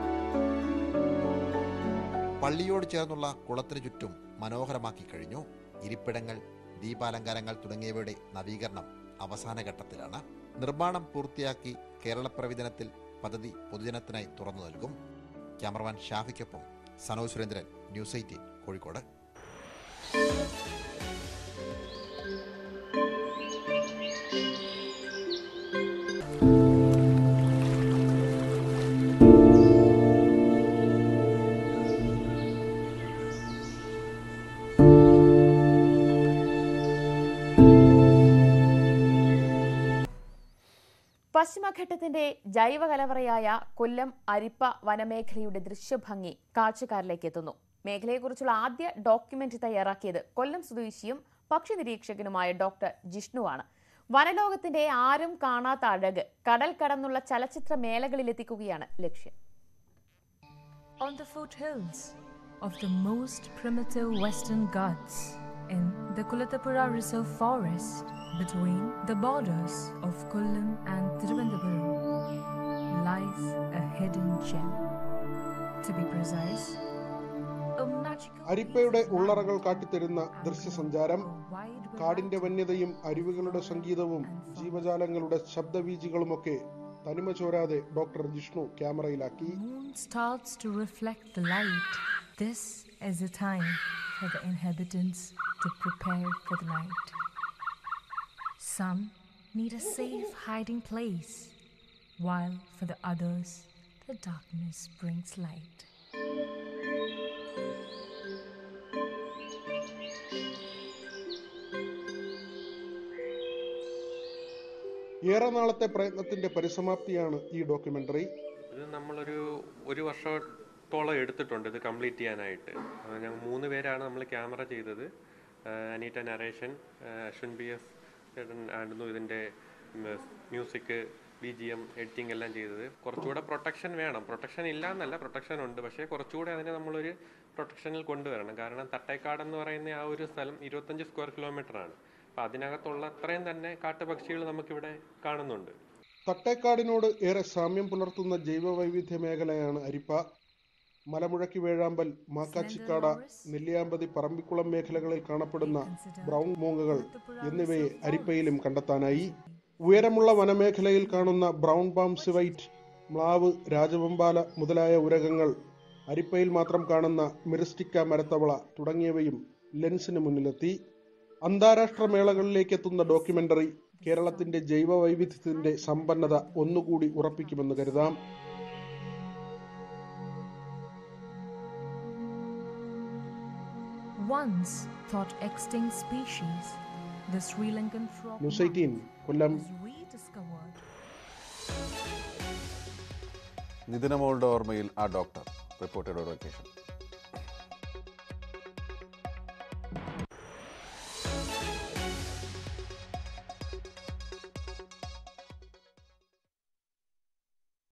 പള്ളിയോട് ചേർന്നുള്ള കുളത്തിനു ചുറ്റും മനോഹരമാക്കി കഴിഞ്ഞു ഇരിപ്പിടങ്ങൾ ദീപാലങ്കാരങ്ങൾ തുടങ്ങിയവയുടെ നവീകരണം അവസാന ഘട്ടത്തിലാണ് നിർമ്മാണം പൂർത്തിയാക്കി കേരളപ്പിറവി ദിനത്തിൽ പദ്ധതി പൊതുജനത്തിനായി തുറന്നു നൽകും ക്യാമറമാൻ ഷാഫിക്കൊപ്പം സനോജ് സുരേന്ദ്രൻ ന്യൂസ് എയ്റ്റീൻ കോഴിക്കോട് പശ്ചിമഘട്ടത്തിന്റെ ജൈവകലവറയായ കൊല്ലം അരിപ്പ വനമേഖലയുടെ ദൃശ്യഭംഗി കാഴ്ചക്കാരിലേക്ക് എത്തുന്നു മേഖലയെക്കുറിച്ചുള്ള ആദ്യ ഡോക്യുമെന്റ് തയ്യാറാക്കിയത് കൊല്ലം സ്വദേശിയും പക്ഷി നിരീക്ഷകനുമായ ഡോക്ടർ ജിഷ്ണുവാണ് വനലോകത്തിന്റെ ആരും കാണാത്ത അഴക് കടൽ കടന്നുള്ള ചലച്ചിത്ര മേളകളിലെത്തിക്കുകയാണ് ലക്ഷ്യം On the foothills of the most primitive Western Ghats in the Kulatapura Reserve Forest between the borders of Kollam and Thiruvananthapuram lies a hidden gem. To be precise, a magical അരിപ്പയുടെ ഉള്ളറകൾ കാട്ടിത്തരുന്ന ദൃശ്യസഞ്ചാരം കാടിന്റെ വന്യതയും അരുവികളുടെ സംഗീതവും ജീവജാലങ്ങളുടെ ശബ്ദവീചികളുമൊക്കെ തനിമ ചോരാതെ ഡോക്ടർ ജിഷ്ണു ക്യാമറയിലാക്കി moon starts to reflect the light. This is the time for the inhabitants to prepare for the night. Some need a safe hiding place, while for the others, the darkness brings light. ഏറെ നാളത്തെ പ്രയത്നത്തിന്റെ പരിസമാപ്തിയാണ് ഈ documentary ഇത് നമ്മളൊരു ഒരു വർഷത്തോളം എടുത്തിട്ടുണ്ട് ഇത് complete ചെയ്യാനായിട്ട് അത് ഞങ്ങൾ മൂന്ന് പേരാണ് നമ്മൾ ക്യാമറ ചെയ്തത് ആഹ് അനീറ്റ നരേഷൻ ആഹ് അശ്വിൻ ബി എസ് ചേട്ടൻ ആയിരുന്നു ഇതിൻ്റെ music B G M editing എല്ലാം ചെയ്തത് കുറച്ചുകൂടെ പ്രൊട്ടക്ഷൻ വേണം പ്രൊട്ടക്ഷൻ ഇല്ല എന്നല്ല പ്രൊട്ടക്ഷൻ ഉണ്ട് പക്ഷേ കുറച്ചുകൂടെ അതിനെ നമ്മളൊരു പ്രൊട്ടക്ഷനിൽ കൊണ്ടുവരണം കാരണം തട്ടേക്കാട് എന്ന് പറയുന്ന ആ ഒരു സ്ഥലം ഇരുപത്തഞ്ച് സ്ക്വയർ കിലോമീറ്റർ ആണ് അപ്പോൾ അതിനകത്തുള്ള അത്രയും തന്നെ കാട്ടുപക്ഷികൾ നമുക്കിവിടെ കാണുന്നുണ്ട് തട്ടേക്കാടിനോട് ഏറെ സാമ്യം പുലർത്തുന്ന ജൈവവൈവിധ്യ മേഖലയാണ് അരിപ്പ മലമുഴക്കി വേഴാമ്പൽ മാക്കാച്ചിക്കാട നെല്ലിയാമ്പതി പറമ്പിക്കുളം മേഖലകളിൽ കാണപ്പെടുന്ന ബ്രൗൺ മൂങ്ങകൾ എന്നിവയെ അരിപ്പയിലും കണ്ടെത്താനായി ഉയരമുള്ള വനമേഖലയിൽ കാണുന്ന ബ്രൗൺ പാം സിവൈറ്റ് മ്ലാവ് രാജവമ്പാല മുതലായ ഉരകങ്ങൾ അരിപ്പയിൽ മാത്രം കാണുന്ന മിറിസ്റ്റിക്ക മരത്തവള തുടങ്ങിയവയും ലെൻസിന് മുന്നിലെത്തി അന്താരാഷ്ട്ര മേളകളിലേക്ക് എത്തുന്ന ഡോക്യുമെന്ററി കേരളത്തിന്റെ ജൈവ വൈവിധ്യത്തിന്റെ സമ്പന്നത ഒന്നുകൂടി ഉറപ്പിക്കുമെന്ന് കരുതാം Once thought extinct species, the Sri Lankan frog news eighteen Kollam was rediscovered. നിതിനമോളുടെ ഓർമ്മയിൽ ആ ഡോക്ടർ റിപ്പോർട്ടഡ് വെക്കേഷൻ